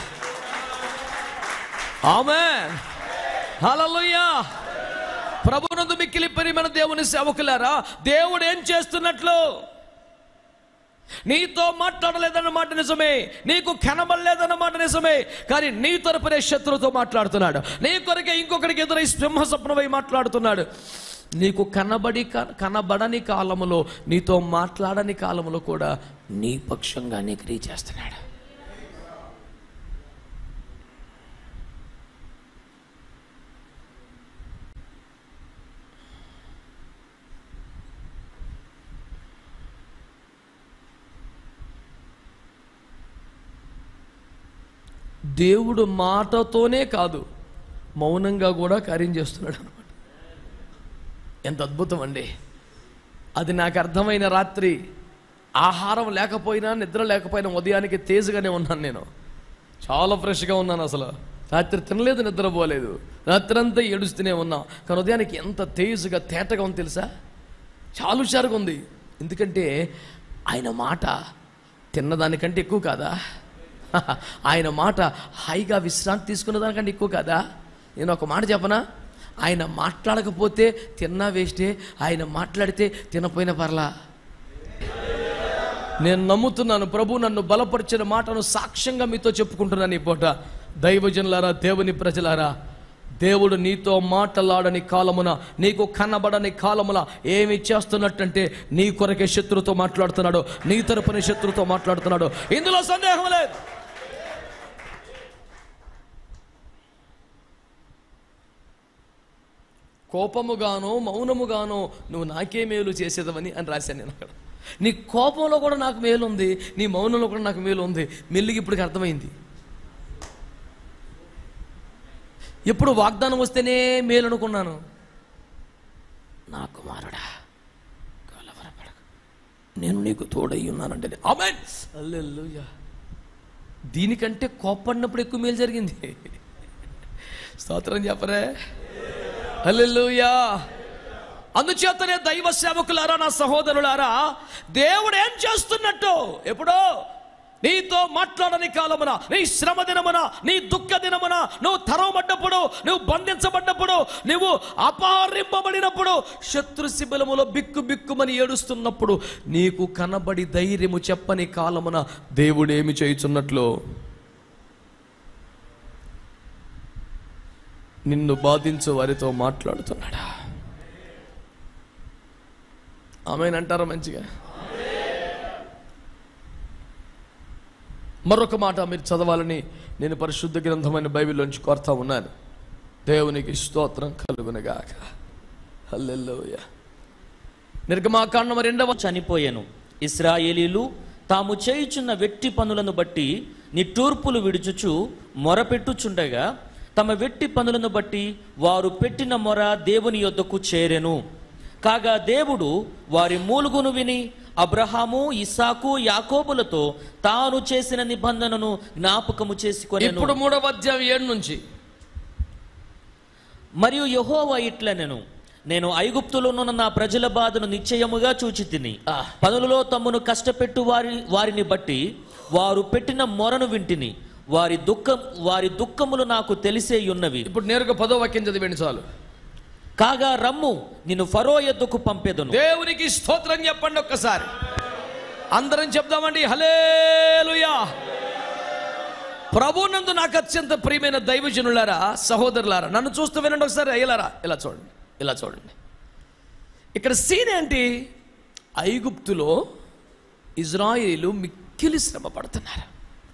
ఆమె హల్లెలూయా ప్రభునందు మిక్కిలి పరిమణ దేవుని సేవకులారా దేవుడు ఏం చేస్తున్నట్లు నీతో మాట్లాడలేదన్న మాట నిజమే నీకు కనబడలేదన్న మాట నిజమే కానీ నీ తరపునే శత్రువుతో మాట్లాడుతున్నాడు నీ కొరకే ఇంకొకరికి ఎదురై సింహ స్వప్నమై మాట్లాడుతున్నాడు నీకు కనబడి క- కనబడని కాలములో నీతో మాట్లాడని కాలములో కూడా నీ పక్షంగానే క్రియ చేస్తున్నాడు దేవుడు మాటతోనే కాదు మౌనంగా కూడా కార్యం చేస్తున్నాడు అనమాట ఎంత అద్భుతం అండి అది నాకు అర్థమైన రాత్రి ఆహారం లేకపోయినా నిద్ర లేకపోయినా ఉదయానికి తేజగానే ఉన్నాను నేను చాలా ఫ్రెష్గా ఉన్నాను అసలు రాత్రి తినలేదు నిద్రపోలేదు రాత్రి అంతా ఏడుస్తూనే ఉన్నా కానీ ఉదయానికి ఎంత తేజుగా తేటగా ఉంది తెలుసా చాలా హుషారుగా ఉంది ఎందుకంటే ఆయన మాట తిన్నదానికంటే ఎక్కువ కాదా ఆయన మాట హాయిగా విశ్రాంతి తీసుకున్న దానికంటే ఎక్కువ కాదా నేను ఒక మాట చెప్పనా ఆయన మాట్లాడకపోతే తిన్నా వేస్టే ఆయన మాట్లాడితే తినపోయిన పర్లా నేను నమ్ముతున్నాను ప్రభు నన్ను బలపరిచిన మాటను సాక్ష్యంగా మీతో చెప్పుకుంటున్నాను ఈ పూట దైవజనులారా దేవుని ప్రజలారా దేవుడు నీతో మాటలాడని కాలమున నీకు కనబడని కాలమున ఏమి చేస్తున్నట్టంటే నీ కొరకే శత్రుతో మాట్లాడుతున్నాడు నీ తరపున శత్రుతో మాట్లాడుతున్నాడు ఇందులో సందేహం లేదు కోపముగానో మౌనముగానో నువ్వు నాకే మేలు చేసేదవని అని రాశాను నేను అక్కడ నీ కోపంలో కూడా నాకు మేలు ఉంది నీ మౌనంలో కూడా నాకు మేలు ఉంది మెల్లిగి ఇప్పటికి అర్థమైంది ఎప్పుడు వాగ్దానం వస్తేనే మేలు అనుకున్నాను నా కుమారుడా కలవరపడకు నేను నీకు తోడై ఉన్నానంటే ఆమెన్ హల్లెలూయా దీనికంటే కోపడినప్పుడు ఎక్కువ మేలు జరిగింది స్తోత్రం చెప్పరే హల్లెలూయా అందుచేతనే దైవ సేవకులారా నా సహోదరులారా దేవుడు ఏం చేస్తున్నట్టు ఎప్పుడో నీతో మాట్లాడని కాలమున నీ శ్రమ దినమున నీ దుఃఖ దినమున నువ్వు తరవబడ్డప్పుడు నువ్వు బంధించబడ్డప్పుడు నువ్వు అపహరింపబడినప్పుడు శత్రు శిబిలములో బిక్కు బిక్కుమని ఏడుస్తున్నప్పుడు నీకు కనబడి ధైర్యము చెప్పని కాలమున దేవుడు ఏమి చేయుచున్నట్లు నిన్ను బాధించు వారితో మాట్లాడుతున్నాడా ఆమె అంటారా మంచిగా మరొక మాట మీరు చదవాలని నేను పరిశుద్ధ గ్రంథమైన బైబిల్లోంచి కోరుతా ఉన్నాను దేవునికి స్తోత్రం కలుగునగాక హల్లెలూయా నిర్గమాకాండం రెండవ చనిపోయెను ఇస్రాయేలీలు తాము చేయుచున్న వెట్టి పనులను బట్టి నిట్టూర్పులు విడుచుచు మొరపెట్టుచుండగా తమ వెట్టి పనులను బట్టి వారు పెట్టిన మొర దేవుని యొద్దకు చేరెను కాగా దేవుడు వారి మూలుగును విని అబ్రహాము ఇస్సాకు యాకోబులతో తాను చేసిన నిబంధనను జ్ఞాపకము చేసుకొనెను ఇప్పుడు మూడవ అధ్యాయం ఏడు నుంచి మరియు యెహోవా ఇట్లనెను నేను ఐగుప్తులోనున్న నా ప్రజల బాధను నిశ్చయముగా చూచి తిని ఆ. పనులలో తమ్మును కష్టపెట్టు వారి వారిని బట్టి వారు పెట్టిన మొరను వింటిని వారి దుఃఖం వారి దుఃఖములు నాకు తెలిసే ఉన్నవి ఇప్పుడు నేరుగా పదో వాక్యం చదివేండి చాలు కాగా రమ్ము నిన్ను ఫరో ఎద్దుకు పంపెదను దేవునికి స్తోత్రం చెప్పండి ఒక్కసారి అందరం చెప్దామండి హలేలుయా ప్రభునందు నాకు అత్యంత ప్రియమైన దైవజనులారా సహోదరులారా నన్ను చూస్తూ వినండి ఒకసారి అయ్యలారా ఇలా చూడండి ఇలా చూడండి ఇక్కడ సీన్ ఏంటి ఐగుప్తులో ఇజ్రాయేలు మిక్కిలి శ్రమ పడుతున్నారు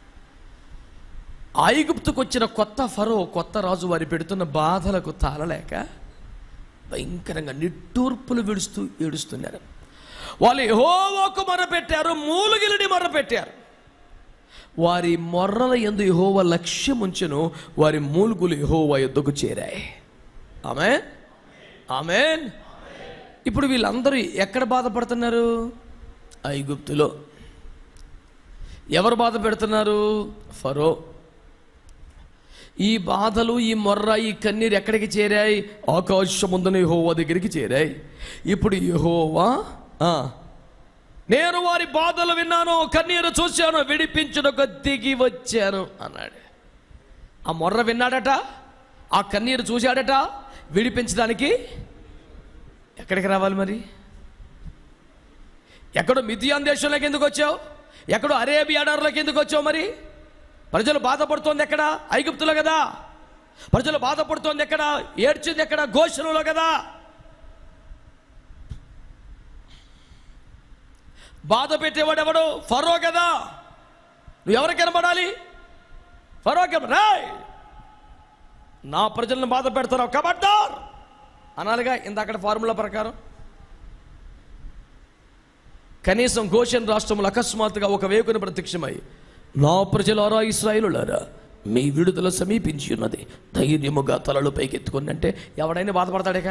ఐగుప్తుకు వచ్చిన కొత్త ఫరో కొత్త రాజు వారి పెడుతున్న బాధలకు తాళలేక భయంకరంగా నిట్టూర్పులు విడుస్తూ ఏడుస్తున్నారు వాళ్ళు యెహోవాకు మొర్రపెట్టారు మూలుగిలిని మొర్రపెట్టారు వారి మొర్రల ఎందు యెహోవా లక్ష్యం ఉంచెను వారి మూలుగులు యెహోవా యొద్దకు చేరాయి ఆమె ఆమెన్ ఇప్పుడు వీళ్ళందరూ ఎక్కడ బాధపడుతున్నారు ఐగుప్తులో ఎవరు బాధ పెడుతున్నారు ఫరో ఈ బాధలు ఈ మొర్ర ఈ కన్నీరు ఎక్కడికి చేరాయి ఆకాశముందున యెహోవా దగ్గరికి చేరాయి ఇప్పుడు యెహోవా ఆ, నేను వారి బాధలు విన్నాను కన్నీరు చూశాను విడిపించుటకు దిగి వచ్చాను అన్నాడు ఆ మొర్ర విన్నాడట ఆ కన్నీరు చూశాడట విడిపించడానికి ఎక్కడికి రావాలి మరి ఎక్కడో మిథియాన్ దేశంలోకి ఎందుకు వచ్చావు ఎక్కడో అరేబియా అడారులోకి ఎందుకు వచ్చావు మరి ప్రజలు బాధపడుతోంది ఎక్కడ ఐగుప్తులో కదా ప్రజలు బాధపడుతోంది ఎక్కడ ఏడ్చింది ఎక్కడ ఘోషణలో కదా బాధ పెట్టేవాడు ఎవడు ఫరో కదా నువ్వు ఎవరు కనబడాలి ఫరో కన రాయ్ నా ప్రజలను బాధ పెడతావు కబడ్డార్ అనాలిగా ఇందాక ఫార్ములా ప్రకారం కనీసం గోషన్ రాష్ట్రంలో అకస్మాత్తుగా ఒక వేకుని ప్రత్యక్షమై నా ప్రజలారా ఇస్రాయిలులారా మీ విడుదల సమీపించి ఉన్నది ధైర్యముగా తలలు పైకెత్తుకుని అంటే ఎవడైనా బాధపడతాడేక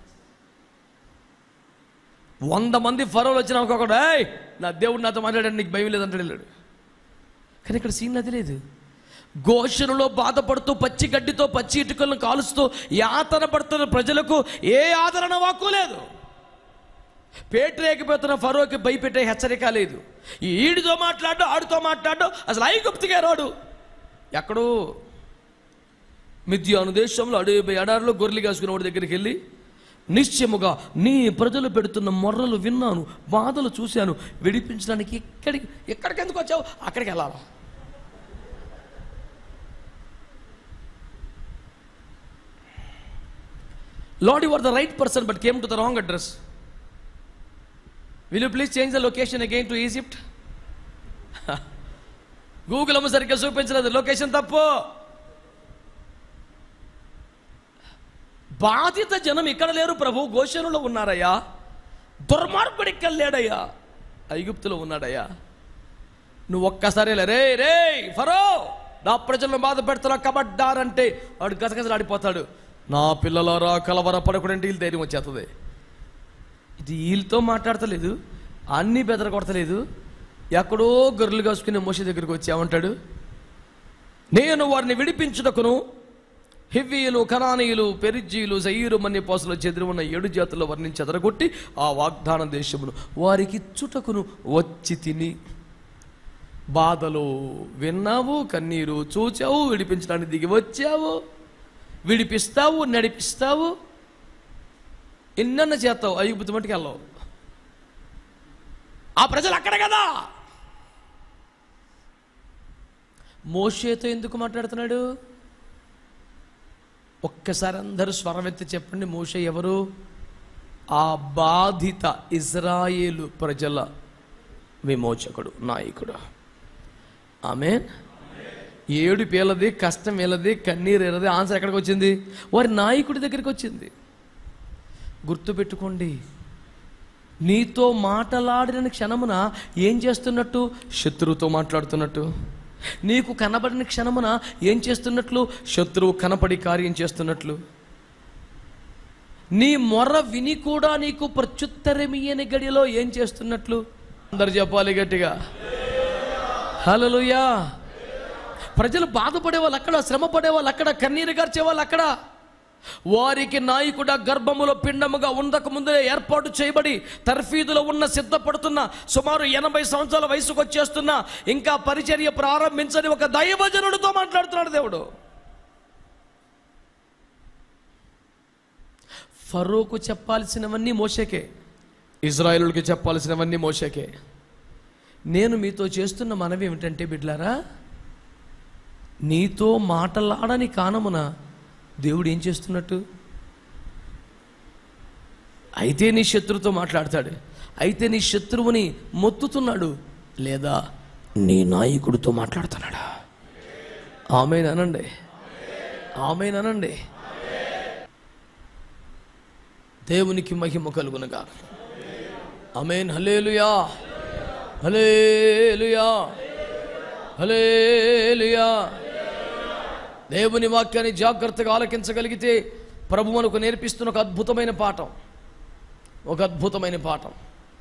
వంద మంది ఫరోలు వచ్చిన ఒక్కొక్కడు ఏయ్ నా దేవుడు నాతో మాట్లాడాడు నీకు భయం లేదంటాడు వెళ్ళాడు కానీ ఇక్కడ సీన్ అది లేదు ఘోషణలో బాధపడుతూ పచ్చి గడ్డితో పచ్చి ఇటుకలను కాలుస్తూ యాతన పడుతున్న ప్రజలకు ఏ ఆదరణ వాక్కు లేదు పేటరేకిపోతున్న ఫరోకి భయపెట్టే హెచ్చరిక లేదు ఈ ఈడితో మాట్లాడు ఆడితో మాట్లాడు అసలు ఐగుప్తిగా రాడు ఎక్కడో మిథ్యాను దేశంలో అడవి ఎడారిలో గొర్రెలు కాసుకున్న వాడి దగ్గరికి వెళ్ళి నిశ్చయముగా నీ ప్రజలు పెడుతున్న మొర్రలు విన్నాను బాధలు చూశాను విడిపించడానికి ఎక్కడికి ఎక్కడికి ఎందుకు వచ్చావు అక్కడికి వెళ్ళాలి Lord you are the right person but came to the wrong address will you please change the location again to Egypt Google అమ్మ సరిగ్గా చూపించలేదు లొకేషన్ తప్పు బాధిత జనం ఇక్కడ లేరు ప్రభు గోషణలో ఉన్నారయ్యా దుర్మార్గుడు ఇక్కడ లేడయ్యా ఐగుప్తులో ఉన్నాడయ్యా నువ్వు ఒక్కసారి లే, రే రే ఫరో నా ప్రజలను బాధ పెడుతున్నా కబడ్డారంటే వాడు గసగసలాడిపోతాడు నా పిల్లలారా కలవర పడకూడంటే వీళ్ళు ధైర్యం వచ్చేస్తుంది ఇది వీళ్ళతో మాట్లాడతలేదు అన్నీ బెదర కొడతలేదు ఎక్కడో గొర్రెలు కాసుకునే మోషి దగ్గరికి వచ్చి ఏమంటాడు నేను వారిని విడిపించుటకును హివ్వీయులు కనానీయులు పెరిజ్జీలు జయీరు మన్య పోసలు చెదిరి ఉన్న ఏడు జాతుల్లో వర్ణించి చెదరగొట్టి ఆ వాగ్దాన దేశమును వారికి ఇచ్చుటకును వచ్చి తిని బాధలు విన్నావు కన్నీరు చూచావు విడిపించడానికి దిగి వచ్చావు విడిపిస్తావు నడిపిస్తావు ఎన్నన్న చేస్తావు ఐగుప్తు మట్టుకు వెళ్ళవు ఆ ప్రజలు అక్కడ కదా మోషేతో ఎందుకు మాట్లాడుతున్నాడు ఒక్కసారి అందరూ స్వరమెత్తి చెప్పండి మోషే ఎవరు ఆ బాధిత ఇజ్రాయేలు ప్రజల విమోచకుడు నాయకుడు ఆమె ఏడు పేలది కష్టం ఏలది కన్నీరు ఏలది ఆన్సర్ ఎక్కడికి వచ్చింది వారి నాయకుడి దగ్గరికి వచ్చింది గుర్తుపెట్టుకోండి నీతో మాటలాడిన క్షణమున ఏం చేస్తున్నట్టు శత్రువుతో మాట్లాడుతున్నట్టు నీకు కనబడిన క్షణమున ఏం చేస్తున్నట్లు శత్రువు కనపడి కార్యం చేస్తున్నట్లు నీ మొర్ర విని కూడా నీకు ప్రత్యుత్తరమియని గడిలో ఏం చేస్తున్నట్లు అందరు చెప్పాలి గట్టిగా హలలుయా ప్రజలు బాధపడే వాళ్ళు అక్కడ శ్రమ పడే వాళ్ళు అక్కడ కన్నీరు గార్చే వాళ్ళు అక్కడ వారికి నాయకుడ గర్భములో పిండముగా ఉండక ముందే ఏర్పాటు చేయబడి తర్ఫీదులో ఉన్న సిద్ధపడుతున్న సుమారు ఎనభై సంవత్సరాల వయసుకు వచ్చేస్తున్న ఇంకా పరిచర్య ప్రారంభించని ఒక దైవజనుడితో మాట్లాడుతున్నాడు దేవుడు ఫరోకు చెప్పాల్సినవన్నీ మోషకే ఇజ్రాయేలుకి చెప్పాల్సినవన్నీ మోషకే నేను మీతో చేస్తున్న మనవి ఏమిటంటే బిడ్లారా నీతో మాటలాడని కానమున దేవుడు ఏం చేస్తున్నట్టు అయితే నీ శత్రువుతో మాట్లాడతాడు అయితే నీ శత్రువుని మొత్తుతున్నాడు లేదా నీ నాయకుడితో మాట్లాడుతున్నాడా ఆమెనండి ఆమెనండి దేవునికి మహిమ కలుగునగా ఆమెన్ హలేలుయా హలేలుయా హలేలుయా దేవుని వాక్యాన్ని జాగ్రత్తగా ఆలకించగలిగితే ప్రభు మనకు నేర్పిస్తున్న ఒక అద్భుతమైన పాఠం ఒక అద్భుతమైన పాఠం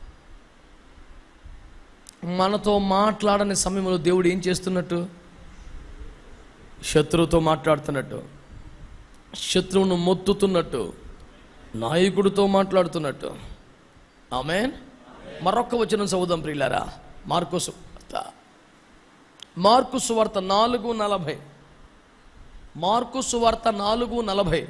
మనతో మాట్లాడని సమయంలో దేవుడు ఏం చేస్తున్నట్టు శత్రువుతో మాట్లాడుతున్నట్టు శత్రువును మొత్తుతున్నట్టు నాయకుడితో మాట్లాడుతున్నట్టు ఆమెన్ మరొక్క వచనం చదువుదాం ప్రియులారా మార్కు సువార్త మార్కు సువార్త నాలుగు నలభై మార్కు సువార్త నాలుగు నలభై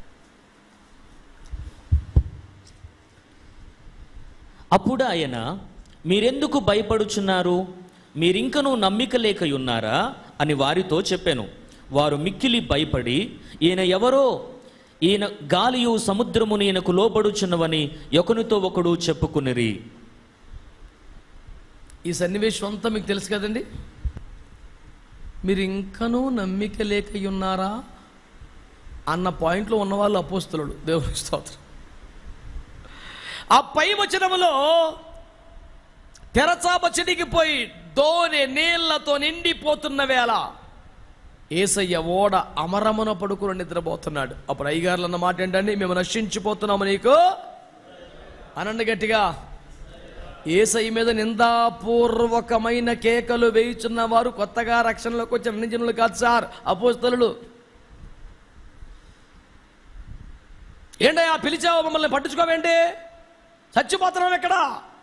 అప్పుడు ఆయన మీరెందుకు భయపడుచున్నారు మీరింకనూ నమ్మిక లేక ఉన్నారా అని వారితో చెప్పాను వారు మిక్కిలి భయపడి ఈయన ఎవరో ఈయన గాలియు సముద్రమును ఈయనకు లోబడుచున్నవని ఒకనితో ఒకడు చెప్పుకునిరి ఈ సన్నివేశం అంతా మీకు తెలుసు కదండి మీరు ఇంకనూ నమ్మిక లేక ఉన్నారా అన్న పాయింట్లో ఉన్నవాళ్ళు అపోస్తులుడు దేవుని స్తోత్రం ఆ పై వచనములో తెరచాప చినిగిపోయి దోనె నీళ్లతో నిండిపోతున్న వేళ ఏసయ్య ఓడ అమరమున పడుకుని నిద్రపోతున్నాడు అప్పుడు అయ్యగారులు అన్న మాట ఏంటండి మేము నశించిపోతున్నాము నీకు అనండి గట్టిగా ఏసై మీద నిందాపూర్వకమైన కేకలు వేయుచున్న వారు కొత్తగా రక్షణలోకి వచ్చిన అన్ని జనులు కాదు సార్ అపోస్తలు ఏంటయ్యా పిలిచావు మమ్మల్ని పట్టించుకోవేంటి చచ్చిపోతున్నాం ఎక్కడ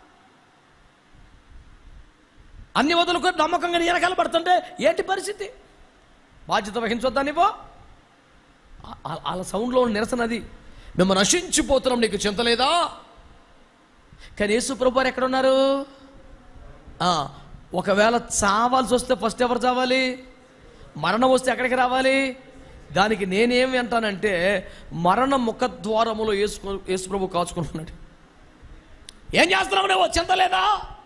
అన్ని వదులుకొని నమ్మకంగా నీ వెనకాల పడుతుంటే ఏంటి పరిస్థితి బాధ్యత వహించొద్దా నీవో ఆ- ఆ- వాళ్ళ సౌండ్లో ఉన్న నిరసన అది మేము నశించిపోతున్నాం నీకు చింత లేదా కానీ యేసు ప్రభు వారు ఎక్కడ ఉన్నారు ఆ, ఒకవేళ చావాల్సి వస్తే ఫస్ట్ ఎవరు చావాలి మరణం వస్తే ఎక్కడికి రావాలి దానికి నేనేమి అంటానంటే మరణ ముఖద్వారములో యేసు యేసు ప్రభు కాచుకుంటున్నాడు ఏం చేస్తున్నావు నువ్వు చింత లేదా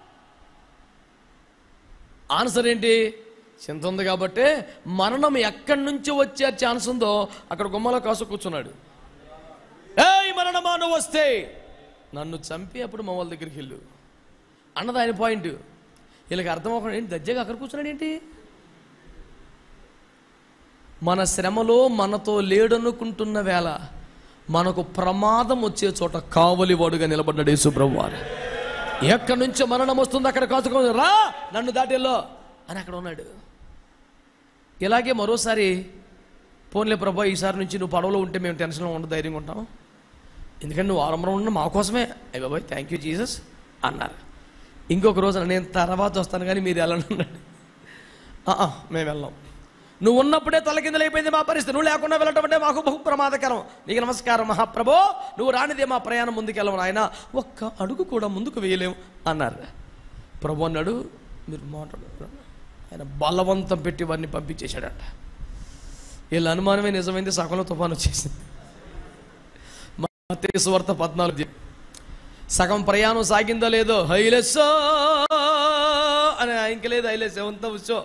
ఆన్సర్ ఏంటి చింత ఉంది కాబట్టి మరణం ఎక్కడి నుంచి వచ్చే ఛాన్స్ ఉందో అక్కడ గుమ్మలో కాసు కూర్చున్నాడు ఏయ్ మరణమా నువ్వు వస్తే నన్ను చంపి అప్పుడు మా వాళ్ళ దగ్గరికి వెళ్ళు అన్నది ఆయన పాయింట్ వీళ్ళకి అర్థం అవ్వకుండా ఏంటి దజ్జగా అక్కడ కూర్చున్నాడు ఏంటి మన శ్రమలో మనతో లేడనుకుంటున్న వేళ మనకు ప్రమాదం వచ్చే చోట కావలి వాడుగా నిలబడ్డాడు యేసుప్రభు వారు ఎక్కడి నుంచి మరణం వస్తుంది అక్కడ కాచుకో రా నన్ను దాటిల్లో అని అక్కడ ఉన్నాడు ఇలాగే మరోసారి పోన్లే ప్రభా ఈసారి నుంచి నువ్వు పడవలో ఉంటే మేము టెన్షన్లో ఉండ ధైర్యంగా ఉంటాం ఎందుకంటే నువ్వు ఆరంభం ఉన్న మా కోసమే అయ్య బాబాయ్ థ్యాంక్ యూ జీసస్ అన్నారు ఇంకొక రోజు నేను తర్వాత వస్తాను కానీ మీరు వెళ్ళండి అన్నాడు "ఆ, ఆ, మేము వెళ్ళాం నువ్వు ఉన్నప్పుడే తలకిందలైపోయింది మా పరిస్థితి నువ్వు లేకుండా వెళ్ళటం అంటే మాకు బహు ప్రమాదకరం నీకు నమస్కారం మహాప్రభో నువ్వు రానిదే మా ప్రయాణం ముందుకెళ్ళము ఆయన ఒక్క అడుగు కూడా ముందుకు వేయలేము అన్నారు ప్రభు అన్నాడు మీరు మాట్లాడు ఆయన బలవంతం పెట్టి వారిని పంపించేశాడట వీళ్ళ అనుమానమే నిజమైంది సగంలో తుఫాను వచ్చేసింది మత్తయి సువార్త పద్నాలుగు సగం ప్రయాణం సాగిందో లేదో హైలెస్సో అని ఇంక లేదు హైలెస్ ఏమంతా ఉచ్చో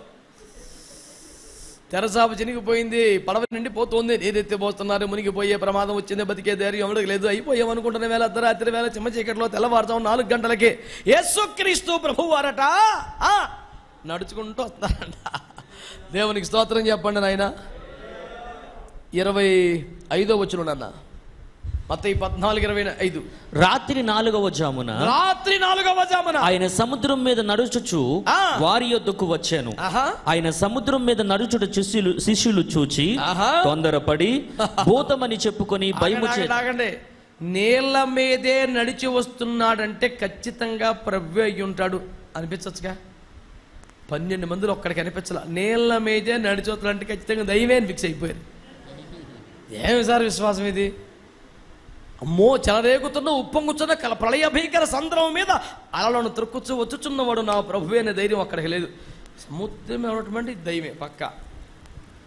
తెరసాపు చినిగిపోయింది పడవ నిండిపోతుంది ఏదైతే పోస్తున్నారు మునిగిపోయే ప్రమాదం వచ్చింది బతికే ధైర్యం ఎవరికి లేదు అయిపోయాం అనుకుంటున్న వేళ అర్ధరాత్రి వేళ చిమ్మ చీకట్లో తెల్లవారుజాము నాలుగు గంటలకి యేసుక్రీస్తు ప్రభువారట ఆ, నడుచుకుంటూ వస్తారంట దేవునికి స్తోత్రం చెప్పండి నాయన ఇరవై ఐదో వచ్చిన నాన్న మొత్తం ఈ పద్నాలుగు ఇరవై ఐదు రాత్రి నాలుగవ జామున రాత్రి నాలుగవ జామున ఆయన సముద్రం మీద నడుచుచు ఆ. వారి యొద్దకు వచ్చాను ఆహా ఆయన సముద్రం మీద నడుచుట శిష్యులు శిష్యులు చూచి ఆహా. తొందరపడి భూతమని చెప్పుకొని భయము చే ఆగండి, ఆగండి నీళ్ళ మీదే నడిచి వస్తున్నాడంటే ఖచ్చితంగా ప్రభు అయి ఉంటాడు అనిపించచ్చుగా పన్నెండు మందిలో ఒక్కడికి అనిపించాల నీళ్ళ మీదే నడిచి వస్తున్నాడంటే ఖచ్చితంగా దైవే అని ఫిక్స్ అయిపోయారు ఏమి సార్ విశ్వాసం ఇది అమ్మో చెలరేగుతున్న ఉప్పొంగుతున్న కల ప్రళయ భీకర సంద్రం మీద అలలను త్రొక్కుచ్చు వచ్చుచున్నవాడు నా ప్రభువే అనే ధైర్యం అక్కడికి లేదు సముద్రం ఎవరటువంటి దైవే పక్క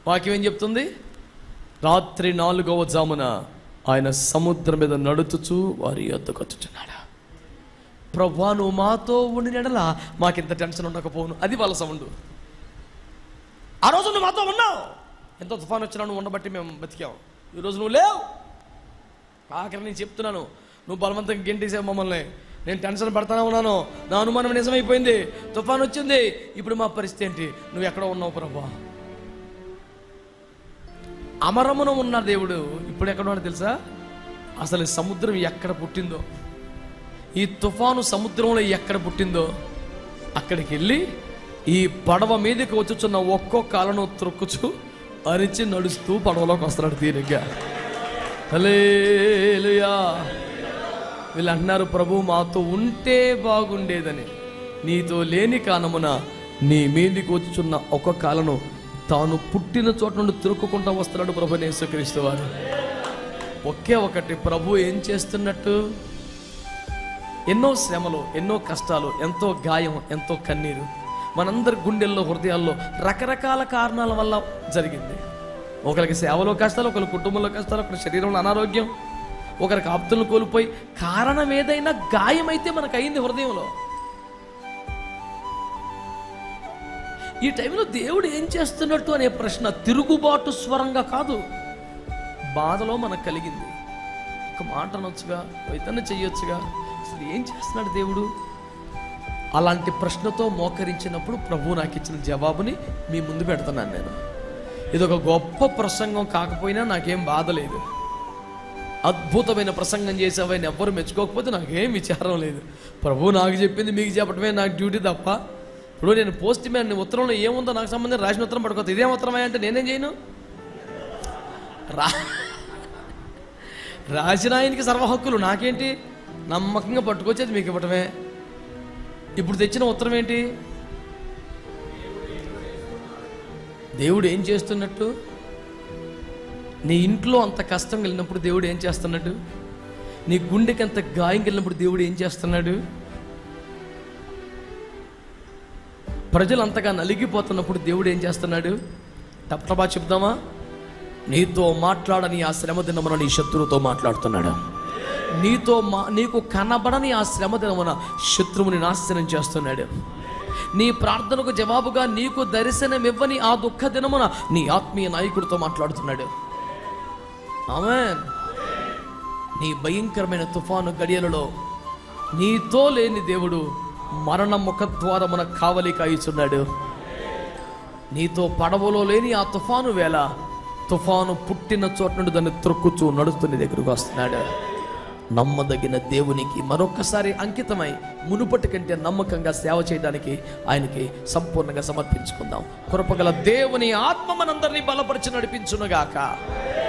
వాక్యం ఏం చెప్తుంది రాత్రి నాలుగవ జామున ఆయన సముద్రం మీద నడుచుచు వారి యొద్దకు వచ్చుచున్నాడు ప్రభా నువ్వు మాతో ఉండి నెడల మాకింత టెన్షన్ ఉండకపోను అది వాళ్ళ సౌండ్ ఆ రోజు నువ్వు మాతో ఉన్నావు ఎంత తుఫాన్ వచ్చినా నువ్వు ఉండబట్టి మేము బతికాం ఈరోజు నువ్వు లేవు ఆఖరి నేను చెప్తున్నాను నువ్వు బలవంతంగా గెంటేసావు మమ్మల్ని నేను టెన్షన్ పడతానే ఉన్నాను నా అనుమానం నిజమైపోయింది తుఫాన్ వచ్చింది ఇప్పుడు మా పరిస్థితి ఏంటి నువ్వు ఎక్కడ ఉన్నావు ప్రభా అమరమున ఉన్న దేవుడు ఇప్పుడు ఎక్కడ ఉన్నాడు తెలుసా అసలు ఈ సముద్రం ఎక్కడ పుట్టిందో ఈ తుఫాను సముద్రంలో ఎక్కడ పుట్టిందో అక్కడికి వెళ్ళి ఈ పడవ మీదకి వచ్చుచున్న ఒక్కో కాలను త్రొక్కుచు అరిచి నడుస్తూ పడవలోకి వస్తున్నాడు తీరిగ్గా హల్లెలూయా వీళ్ళు అంటున్నారు ప్రభు మాతో ఉంటే బాగుండేదని నీతో లేని కానమున నీ మీదికి వచ్చుచున్న ఒక కాలను తాను పుట్టిన చోట నుండి తిరుక్కుంటూ వస్తున్నాడు ప్రభు యేసుక్రీస్తు వారు ఒకే ఒకటి ప్రభు ఏం చేస్తున్నట్టు ఎన్నో శ్రమలు ఎన్నో కష్టాలు ఎంతో గాయం ఎంతో కన్నీరు మనందరి గుండెల్లో హృదయాల్లో రకరకాల కారణాల వల్ల జరిగింది ఒకరికి సేవలో కష్టాలు ఒకరి కుటుంబంలో కష్టాలు ఒకరి శరీరంలో అనారోగ్యం ఒకరికి ఆప్తులను కోల్పోయి కారణం ఏదైనా గాయమైతే మనకు అయింది హృదయంలో ఈ టైంలో దేవుడు ఏం చేస్తున్నట్టు అనే ప్రశ్న తిరుగుబాటు స్వరంగా కాదు బాధలో మనకు కలిగింది ఒక మాట అనొచ్చుగా వైతన్న చెయ్యొచ్చుగా అసలు ఏం చేస్తున్నాడు దేవుడు అలాంటి ప్రశ్నతో మోకరించినప్పుడు ప్రభు నాకు ఇచ్చిన జవాబుని మీ ముందు పెడుతున్నాను నేను ఇది ఒక గొప్ప ప్రసంగం కాకపోయినా నాకేం బాధ లేదు అద్భుతమైన ప్రసంగం చేసావని ఎవ్వరు మెచ్చుకోకపోతే నాకేం విచారం లేదు ప్రభు నాకు చెప్పింది మీకు చెప్పడమే నాకు డ్యూటీ తప్ప ఇప్పుడు నేను పోస్ట్ మ్యాన్ ఉత్తరంలో ఏముందో నాకు సంబంధించి రాసిన ఉత్తరం పడుకోవచ్చు ఇదేం ఉత్తరమా అంటే నేనేం చేయను రా రాసిన ఆయనకి సర్వ హక్కులు నాకేంటి నమ్మకంగా పట్టుకొచ్చేది మీకు ఇవ్వటమే ఇప్పుడు తెచ్చిన ఉత్తరం ఏంటి దేవుడు ఏం చేస్తున్నట్టు నీ ఇంట్లో అంత కష్టం వెళ్ళినప్పుడు దేవుడు ఏం చేస్తున్నాడు నీ గుండెకి అంత గాయం వెళ్ళినప్పుడు దేవుడు ఏం చేస్తున్నాడు ప్రజలు అంతగా నలిగిపోతున్నప్పుడు దేవుడు ఏం చేస్తున్నాడు టప్టబా చెప్దామా నీతో మాట్లాడని ఆ శ్రమ దినమున నీ శత్రువుతో మాట్లాడుతున్నాడు నీతో మా నీకు కనబడని ఆ శ్రమ దినమున శత్రువుని నాశనం చేస్తున్నాడు నీ ప్రార్థనకు జవాబుగా నీకు దర్శనం ఇవ్వని ఆ దుఃఖ దినమున నీ ఆత్మీయ నాయకుడితో మాట్లాడుతున్నాడు ఆమెన్ నీ భయంకరమైన తుఫాను గడియలలో నీతో లేని దేవుడు మరణ ముఖద్వారమున కావలి కాయిచున్నాడు నీతో పడవలో లేని ఆ తుఫాను వేళ తుఫాను పుట్టిన చోట నుండి దాన్ని త్రొక్కుచూ నడుస్తూ నీ దగ్గరకు వస్తున్నాడు నమ్మదగిన దేవునికి మరొక్కసారి అంకితమై మునుపటి కంటే నమ్మకంగా సేవ చేయడానికి ఆయనకి సంపూర్ణంగా సమర్పించుకుందాం కృపగల దేవుని ఆత్మ మనందరినీ బలపరిచి నడిపించునుగాక